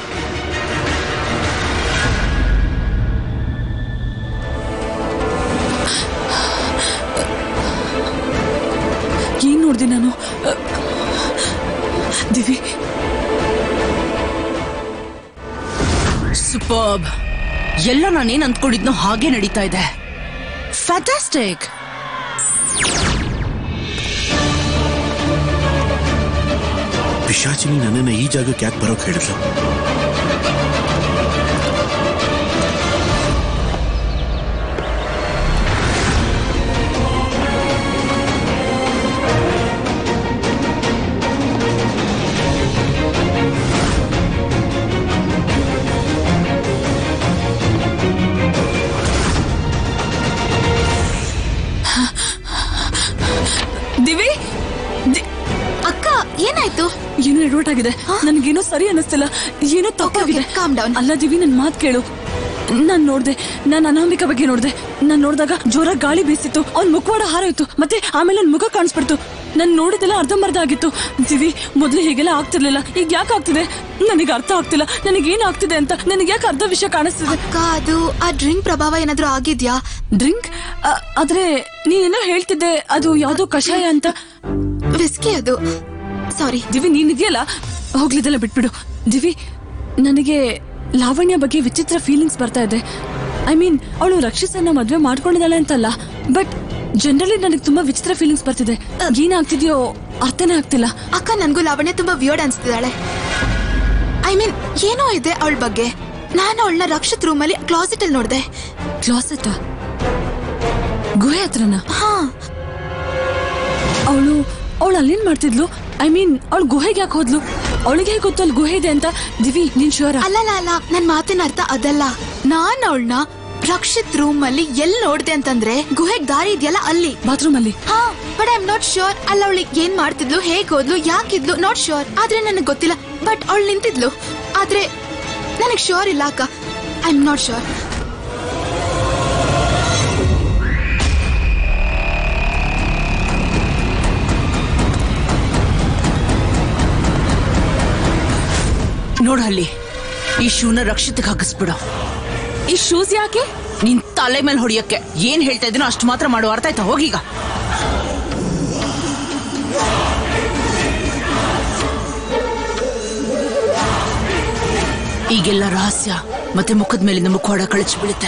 S5: ಏನ್ ನೋಡ್ದೆ ನಾನು ಅಹ್, ದಿವಿ
S3: ಸೂಪರ್ಬ್ ಎಲ್ಲ ನಾನೇನ್ ಅಂದ್ಕೊಂಡಿದ್ನೋ ಹಾಗೆ ನಡೀತಾ ಇದೆ ಫ್ಯಾಂಟಾಸ್ಟಿಕ್
S1: ಪಿಶಾಚಿನಿ ನನ್ನನ್ನ ಈ ಜಾಗಕ್ಕೆ ಯಾಕೆ ಬರೋಕ್ ಹೇಳಿದ್ಲು
S5: ದಿವಿ ದಿ-
S4: ಅಕ್ಕ ಏನಾಯ್ತು
S5: ಏನೋ ಎಡವಟ್ ಆಗಿದೆ ನನ್ಗೇನೋ ಸರಿ ಅನ್ನಿಸ್ತಿಲ್ಲ ಏನೋ ತಪ್ಪಾಗಿದೆ
S4: okay, calm down.
S5: ಅಲ್ಲ ದಿವಿ ನನ್ ಮಾತ್ ಕೇಳು ನಾನ್ ನೋಡ್ದೆ ನಾನ್ ಅನಾಮಿಕಾ ಬಗ್ಗೆ ನೋಡ್ದೆ ನಾನ್ ನೋಡಿದಾಗ ಜೋರ ಗಾಳಿ ಬೀಸಿತ್ತು ಅವ್ನ್ ಮುಖವಾಡ ಹಾರೋಯ್ತು ಮತ್ತೆ ಆಮೇಲೆ ನನ್ ಮುಖ ಕಾಣಿಸ್ಬಿಡ್ತು ನಾನ್ ನೋಡಿದೆಲ್ಲ ಅರ್ಧಂಬರ್ಧ ಆಗಿತ್ತು ದಿವಿ ಮೊದ್ಲು ಹೀಗೆಲ್ಲ ಆಗ್ತಿರ್ಲಿಲ್ಲ ಈಗ ಯಾಕೆ ಆಗ್ತಿದೆ ನನಗೆ ಅರ್ಥ ಆಗ್ತಿಲ್ಲ ನನಗೆ ಏನ್ ಆಗ್ತಿದೆ ಅಂತ ನನಗೆ ಯಾಕೆ ಅರ್ಧ ವಿಷಯ ಕಾಣಿಸ್ತಿದೆ
S4: ಅಕ್ಕ ಅದು ಆ ಡ್ರಿಂಕ್ ಪ್ರಭಾವ ಏನಾದ್ರೂ ಆಗಿದ್ಯಾ
S5: ಡ್ರಿಂಕ್ ಆದ್ರೆ ನೀನೇನೋ ಹೇಳ್ತಿದ್ದೆ ಅದು ಯಾವ್ದೋ ಕಷಾಯ ಅಂತ
S4: ವಿಸ್ಕಿ ಅದು ಸಾರಿ
S5: ದಿವಿ ನೀನಿದೆಯಲ್ಲ ಹೋಗ್ಲಿದೆಲ್ಲ ಬಿಟ್ಬಿಡು ದಿವಿ ನನಗೆ ಲಾವಣ್ಯ ಬಗ್ಗೆ ವಿಚಿತ್ರ ಫೀಲಿಂಗ್ಸ್ ಬರ್ತಾ ಇದೆ ಐ ಮೀನ್ ಅವಳು ರಕ್ಷಿಸನ್ನ ಮದ್ವೆ ಮಾಡ್ಕೊಂಡಿದ್ದಾಳೆ ಅಂತಲ್ಲ ಬಟ್ ಜನರಲಿ ನನಗೆ ತುಂಬಾ ವಿಚಿತ್ರ ಫೀಲಿಂಗ್ಸ್ ಬರ್ತಿದೆ ಏನಾಗ್ತಿದ್ಯೋ ಅರ್ಥನೇ ಆಗ್ತಿಲ್ಲ
S4: ಅಕ್ಕ ನನ್ಗೂ ಲಾವಣ್ಯ ತುಂಬಾ ವಿಯರ್ಡ್ ಅನ್ಸ್ತಿದ್ದಾಳೆ ಐ ಮೀನ್ ಏನೋ ಇದೆ ಅವಳ ಬಗ್ಗೆ ನಾನು ಅವಳನ್ನ ರಕ್ಷಿತ್ ರೂಮಲ್ಲಿ ಕ್ಲಾಸೆಟ್ ಅಲ್ಲಿ ನೋಡ್ದೆ
S5: ಕ್ಲಾಸೆಟ್ ಗುಹೆ ಹತ್ರನ
S4: ಹಾ
S5: ಅವಳು ಅವಳು ಅಲ್ಲೇನ್ ಮಾಡ್ತಿದ್ಲು ಐ ಮೀನ್ ಅವಳು ಗುಹೆಗೆ ಯಾಕೆ ಹೋದ್ಲು ಅವಳಿಗೆ ಹೇಗೆ ಗೊತ್ತು ಅಲ್ಲಿ ಗುಹೆ ಇದೆ ಅಂತ ದಿವಿ ನೀನ್ ಶೋರ
S4: ಅಲ್ಲಲ್ಲ ಅಲ್ಲ ನನ್ ಮಾತಿನ ಅರ್ಥ ಅದಲ್ಲ ನಾನ್ ಅವಳನ್ನ ರಕ್ಷಿತ್ ರೂಮ್ ಅಲ್ಲಿ ಎಲ್ ನೋಡ್ದೆ ಅಂತಂದ್ರೆ ಗುಹೆಗ್ ದಾರಿ ಇದೆಯಲ್ಲ ಅಲ್ಲಿ
S5: ಬಾತ್ರೂಮ್ ಅಲ್ಲಿ
S4: ಹಾ but I am not sure ಅಲ್ಲ ಅವಳಿಗೆ ಏನ್ ಮಾಡ್ತಿದ್ಲು ಹೇಗ್ ಹೋದ್ಲು ಯಾಕಿದ್ಲು ನಾಟ್ ಶೋರ್ ಆದ್ರೆ ನನಗೆ ಗೊತ್ತಿಲ್ಲ ಬಟ್ ಅವಳು ನಿಂತಿದ್ಲು ಆದ್ರೆ ನನಗ್ ಶೋರ್ ಇಲ್ಲ ಅಕ್ಕ ಐ ಆಮ್ ನಾಟ್ ಶೋರ್
S3: ನೋಡು ಅಲ್ಲಿ ಈ ಶೂನ ರಕ್ಷಿತಕ್ಕೆ ಹಾಕಿಸ್ಬಿಡು
S5: ಈ ಶೂಸ್ ಯಾಕೆ
S3: ನಿನ್ ತಲೆ ಮೇಲೆ ಹೊಡಿಯಕ್ಕೆ ಏನ್ ಹೇಳ್ತಾ ಇದೀನೋ ಅಷ್ಟು ಮಾತ್ರ ಮಾಡು ಅರ್ಥ ಆಯ್ತಾ ಹೋಗೀಗ ಈಗೆಲ್ಲ ರಹಸ್ಯ ಮತ್ತೆ ಮುಖದ ಮೇಲಿಂದ ಮುಖವಾಡ ಕಳಚಿ ಬೀಳುತ್ತೆ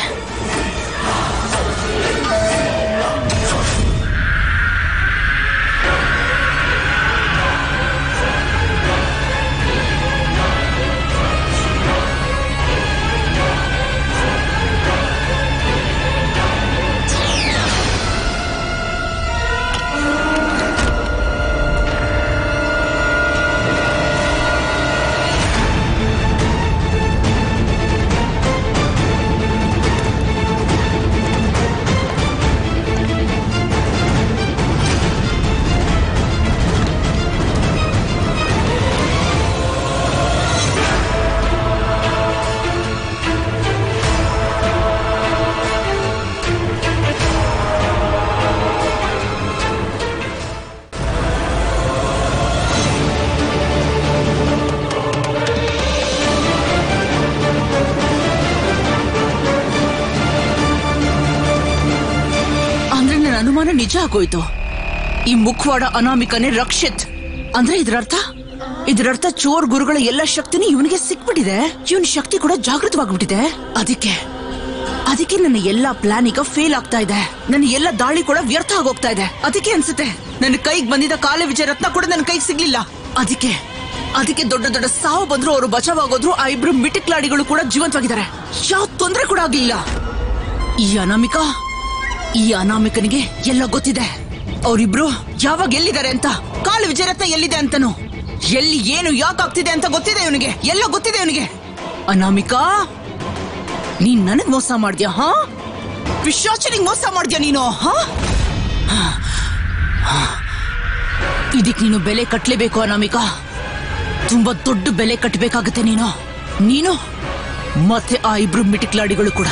S3: ಅಂದ್ರೆ ನನ್ನ ಅನುಮಾನ ನಿಜ ಆಗೋಯ್ತು ಈ ಮುಖವಾಡ ಅನಾಮಿಕನೇ ರಕ್ಷಿತ್ ಅಂದ್ರೆ ಇದರರ್ಥ ಇದರರ್ಥ ಚೋರ್ ಗುರುಗಳ ಎಲ್ಲ ಶಕ್ತಿನೂ ಇವನಿಗೆ ಸಿಕ್ಬಿಟ್ಟಿದೆ ಇವನ್ ಶಕ್ತಿ ಕೂಡ ಜಾಗೃತವಾಗ್ಬಿಟ್ಟಿದೆ ಅದಕ್ಕೆ ಅದಕ್ಕೆ ನನ್ನ ಎಲ್ಲಾ ಪ್ಲಾನ್ ಈಗ ಫೇಲ್ ಆಗ್ತಾ ಇದೆ ನನ್ನ ಎಲ್ಲ ದಾಳಿ ಕೂಡ ವ್ಯರ್ಥ ಆಗೋಗ್ತಾ ಇದೆ ಅದಕ್ಕೆ ಅನ್ಸುತ್ತೆ ನನ್ನ ಕೈಗೆ ಬಂದಿದ್ದ ಕಾಲ ವಿಜಯ ರತ್ನ ಕೂಡ ನನ್ನ ಕೈಗೆ ಸಿಗ್ಲಿಲ್ಲ ಅದಕ್ಕೆ ಅದಕ್ಕೆ ದೊಡ್ಡ ದೊಡ್ಡ ಸಾವು ಬಂದ್ರು ಅವರು ಬಚಾವಾಗೋದ್ರು ಆ ಇಬ್ರು ಮಿಟಿಕ್ಲಾಡಿಗಳು ಕೂಡ ಜೀವಂತವಾಗಿದ್ದಾರೆ ಯಾವ ತೊಂದರೆ ಕೂಡ ಆಗ್ಲಿಲ್ಲ ಈ ಅನಾಮಿಕಾ ಈ ಅನಾಮಿಕನಿಗೆ ಎಲ್ಲ ಗೊತ್ತಿದೆ ಅವರಿಬ್ರು ಯಾವಾಗ ಎಲ್ಲಿದ್ದಾರೆ ಅಂತ ಕಾಲು ವಿಜಯರತ್ನ ಎಲ್ಲಿದೆ ಅಂತನು ಎಲ್ಲಿ ಏನು ಯಾಕಾಗ್ತಿದೆ ಅಂತ ಗೊತ್ತಿದೆ ಇವನಿಗೆ ಎಲ್ಲ ಗೊತ್ತಿದೆ ಇವನಿಗೆ ಅನಾಮಿಕಾ ನೀನ್ ನನಗ್ ಮೋಸ ಮಾಡ್ದ್ಯಾ ಹಾ ವಿಶ್ವಾಸನಿಗೆ ಮೋಸ ಮಾಡ್ದ್ಯಾ ನೀನು ಹಾ ಇದಕ್ ನೀನು ಬೆಲೆ ಕಟ್ಲೇಬೇಕು ಅನಾಮಿಕಾ ತುಂಬಾ ದೊಡ್ಡ ಬೆಲೆ ಕಟ್ಟಬೇಕಾಗುತ್ತೆ ನೀನು ನೀನು ಮತ್ತೆ ಆ ಇಬ್ರು ಮಿಟಿಕ್ಲಾಡಿಗಳು ಕೂಡ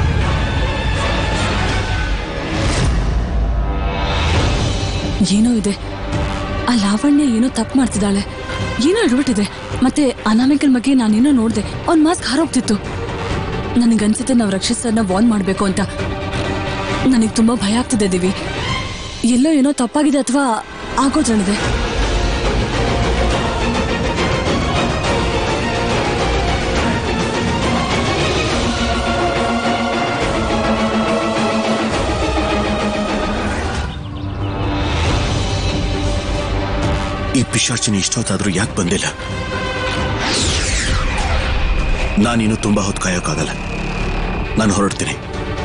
S5: ಏನೋ ಇದೆ ಆ ಲಾವಣ್ಯ ಏನೋ ತಪ್ಪು ಮಾಡ್ತಿದ್ದಾಳೆ ಏನೋ ಎಡ್ಬಿಟ್ಟಿದೆ ಮತ್ತೆ ಅನಾಮಿಕಲ್ ಬಗ್ಗೆ ನಾನೇನೋ ನೋಡ್ದೆ ಅವ್ನ್ ಮಾಸ್ಕ್ ಹಾರೋಗ್ತಿತ್ತು ನನಗನ್ಸುತ್ತೆ ನಾವು ರಕ್ಷಿತ್ ಸರ್ನ ವಾರ್ನ್ ಮಾಡ್ಬೇಕು ಅಂತ ನನಗೆ ತುಂಬಾ ಭಯ ಆಗ್ತಿದೆ ದಿವಿ ಎಲ್ಲೋ ಏನೋ ತಪ್ಪಾಗಿದೆ ಅಥವಾ ಆಗೋದ್ರಲ್ಲಿದೆ
S1: ಈ ಪಿಶಾಚಿನಿ ಇಷ್ಟೊತ್ತಾದ್ರೂ ಯಾಕೆ ಬಂದಿಲ್ಲ ನಾನಿನ್ನು ತುಂಬಾ ಹೊತ್ತು ಕಾಯೋಕ್ಕಾಗಲ್ಲ ನಾನು ಹೊರಡ್ತೀನಿ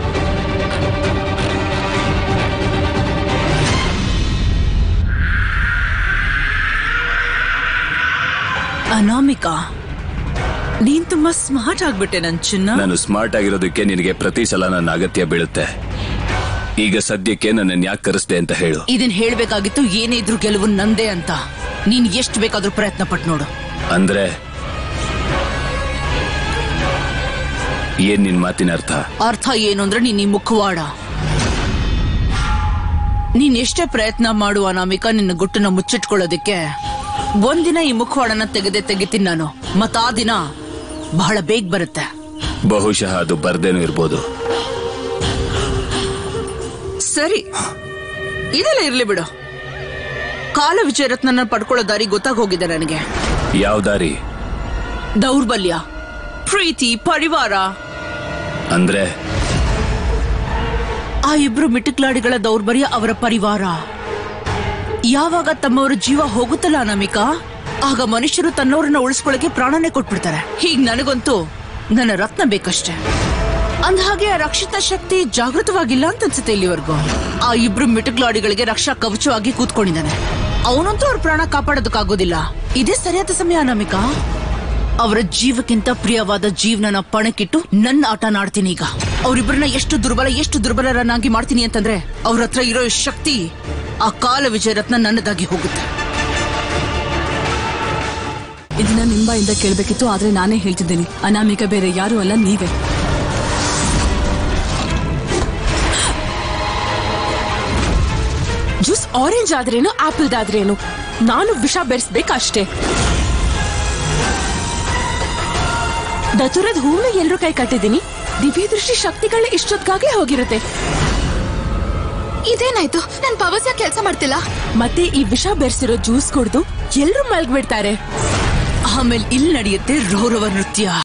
S3: ಅನಾಮಿಕಾ ನೀನ್ ತುಂಬಾ ಸ್ಮಾರ್ಟ್ ಆಗ್ಬಿಟ್ಟೆ ನನ್ ಚಿನ್ನ
S7: ನಾನು ಸ್ಮಾರ್ಟ್ ಆಗಿರೋದಕ್ಕೆ ನಿನಗೆ ಪ್ರತಿ ಸಲ ನನ್ನ ಅಗತ್ಯ ಬೀಳುತ್ತೆ ಈಗ ಸದ್ಯಕ್ಕೆ ನನ್ನನ್ನು ಯಾಕೆ ಕರೆಸ್ದೆ ಅಂತ ಹೇಳು
S3: ಇದನ್ ಹೇಳ್ಬೇಕಾಗಿತ್ತು ಏನೇ ಇದ್ರು ಗೆಲುವು ನಂದೇ ಅಂತ ನೀನ್ ಎಷ್ಟ್ ಬೇಕಾದ್ರೂ ಪ್ರಯತ್ನ ಪಟ್ಟು ನೋಡು
S7: ಅಂದ್ರೆ ಏನ್ ನಿನ್ ಮಾತಿನ ಅರ್ಥ
S3: ಅರ್ಥ ಏನು ಅಂದ್ರೆ ನೀನ್ ಈ ಮುಖವಾಡ ನೀನ್ ಎಷ್ಟೇ ಪ್ರಯತ್ನ ಮಾಡು ಅನಾಮಿಕಾ ನಿನ್ನ ಗುಟ್ಟನ್ನ ಮುಚ್ಚಿಟ್ಕೊಳ್ಳೋದಕ್ಕೆ ಒಂದಿನ ಈ ಮುಖವಾಡನ ತೆಗೆದೇ ತೆಗಿತೀನಿ ನಾನು ಮತ್ತ ಆ ದಿನ ಬಹಳ ಬೇಗ ಬರುತ್ತೆ
S7: ಬಹುಶಃ ಅದು ಬರ್ದೇನೂ ಇರ್ಬೋದು
S3: ಸರಿ ಇದೆಲ್ಲ ಇರ್ಲಿ ಬಿಡು ಕಾಲ ವಿಜಯರತ್ನ ಪಡ್ಕೊಳ್ಳೋ ದಾರಿ ಗೊತ್ತಾಗೋಗಿದೆ ನನಗೆ
S7: ಯಾವ ದಾರಿ
S3: ದೌರ್ಬಲ್ಯ ಪ್ರೀತಿ ಪರಿವಾರ
S7: ಅಂದ್ರೆ
S3: ಆ ಇಬ್ರು ಮಿಟುಕ್ಲಾಡಿಗಳ ದೌರ್ಬಲ್ಯ ಅವರ ಪರಿವಾರ ಯಾವಾಗ ತಮ್ಮವರ ಜೀವ ಹೋಗುತ್ತಲ್ಲ ಅನಾಮಿಕಾ ಆಗ ಮನುಷ್ಯರು ತನ್ನವರನ್ನ ಉಳಿಸ್ಕೊಳ್ಳಕ್ಕೆ ಪ್ರಾಣನೇ ಕೊಟ್ಬಿಡ್ತಾರೆ ಹೀಗ್ ನನಗಂತೂ ನನ್ನ ರತ್ನ ಬೇಕಷ್ಟೇ ಅಂದಹಾಗೆ ಆ ರಕ್ಷಿತ ಶಕ್ತಿ ಜಾಗೃತವಾಗಿಲ್ಲ ಅಂತ ಅನ್ಸುತ್ತೆ ಇಲ್ಲಿವರೆಗೂ ಆ ಇಬ್ರು ಮಿಟುಕ್ಲಾಡಿಗಳಿಗೆ ರಕ್ಷಾ ಕವಚವಾಗಿ ಕೂತ್ಕೊಂಡಿದ್ದಾನೆ ಅವನಂತೂ ಅವ್ರ ಪ್ರಾಣ ಕಾಪಾಡೋದಕ್ಕಾಗೋದಿಲ್ಲ ಇದೇ ಸರಿಯಾದ ಸಮಯ ಅನಾಮಿಕಾ ಅವರ ಜೀವಕ್ಕಿಂತ ಪ್ರಿಯವಾದ ಜೀವನನ ಪಣಕ್ಕಿಟ್ಟು ನನ್ನ ಆಟ ಆಡ್ತೀನಿ ಈಗ ಅವರಿಬ್ಬರನ್ನ ಎಷ್ಟು ದುರ್ಬಲ ಎಷ್ಟು ದುರ್ಬಲರನ್ನಾಗಿ ಮಾಡ್ತೀನಿ ಅಂತಂದ್ರೆ ಅವ್ರ ಹತ್ರ ಇರೋ ಶಕ್ತಿ ಆ ಕಾಲ ವಿಜಯ ರತ್ನ ನನ್ನದಾಗಿ ಹೋಗುತ್ತೆ
S5: ಇದನ್ನ ನಿಂಬಾಯಿಂದ ಕೇಳ್ಬೇಕಿತ್ತು ಆದ್ರೆ ನಾನೇ ಹೇಳ್ತಿದ್ದೀನಿ ಅನಾಮಿಕ ಬೇರೆ ಯಾರು ಅಲ್ಲ ನೀವೇ
S2: ಜ್ಯೂಸ್ ಆರೆಂಜ್ ಆದ್ರೇನು ಆಪಲ್ ಆದ್ರೇನು ನಾನು ವಿಷ ಬೆರೆಸ್ಬೇಕಷ್ಟೇ ದತುರದ ಹೂವು ಎಲ್ರೂ ಕೈ ಕಟ್ಟಿದ್ದೀನಿ ದಿವ್ಯ ದೃಷ್ಟಿ ಶಕ್ತಿಗಳ ಇಷ್ಟೊತ್ತಿಗಾಗೆ ಹೋಗಿರುತ್ತೆ
S4: ಇದೇನಾಯ್ತು ನನ್ ಪವರ್ಸ್ ಕೆಲಸ ಮಾಡ್ತಿಲ್ಲ
S2: ಮತ್ತೆ ಈ ವಿಷ ಬೆರೆಸಿರೋ ಜ್ಯೂಸ್ ಕುಡ್ದು ಎಲ್ರೂ ಮಲ್ಗ್ಬಿಡ್ತಾರೆ
S3: ಆಮೇಲೆ ಇಲ್ಲಿ ನಡೆಯುತ್ತೆ ರೌರವ ನೃತ್ಯ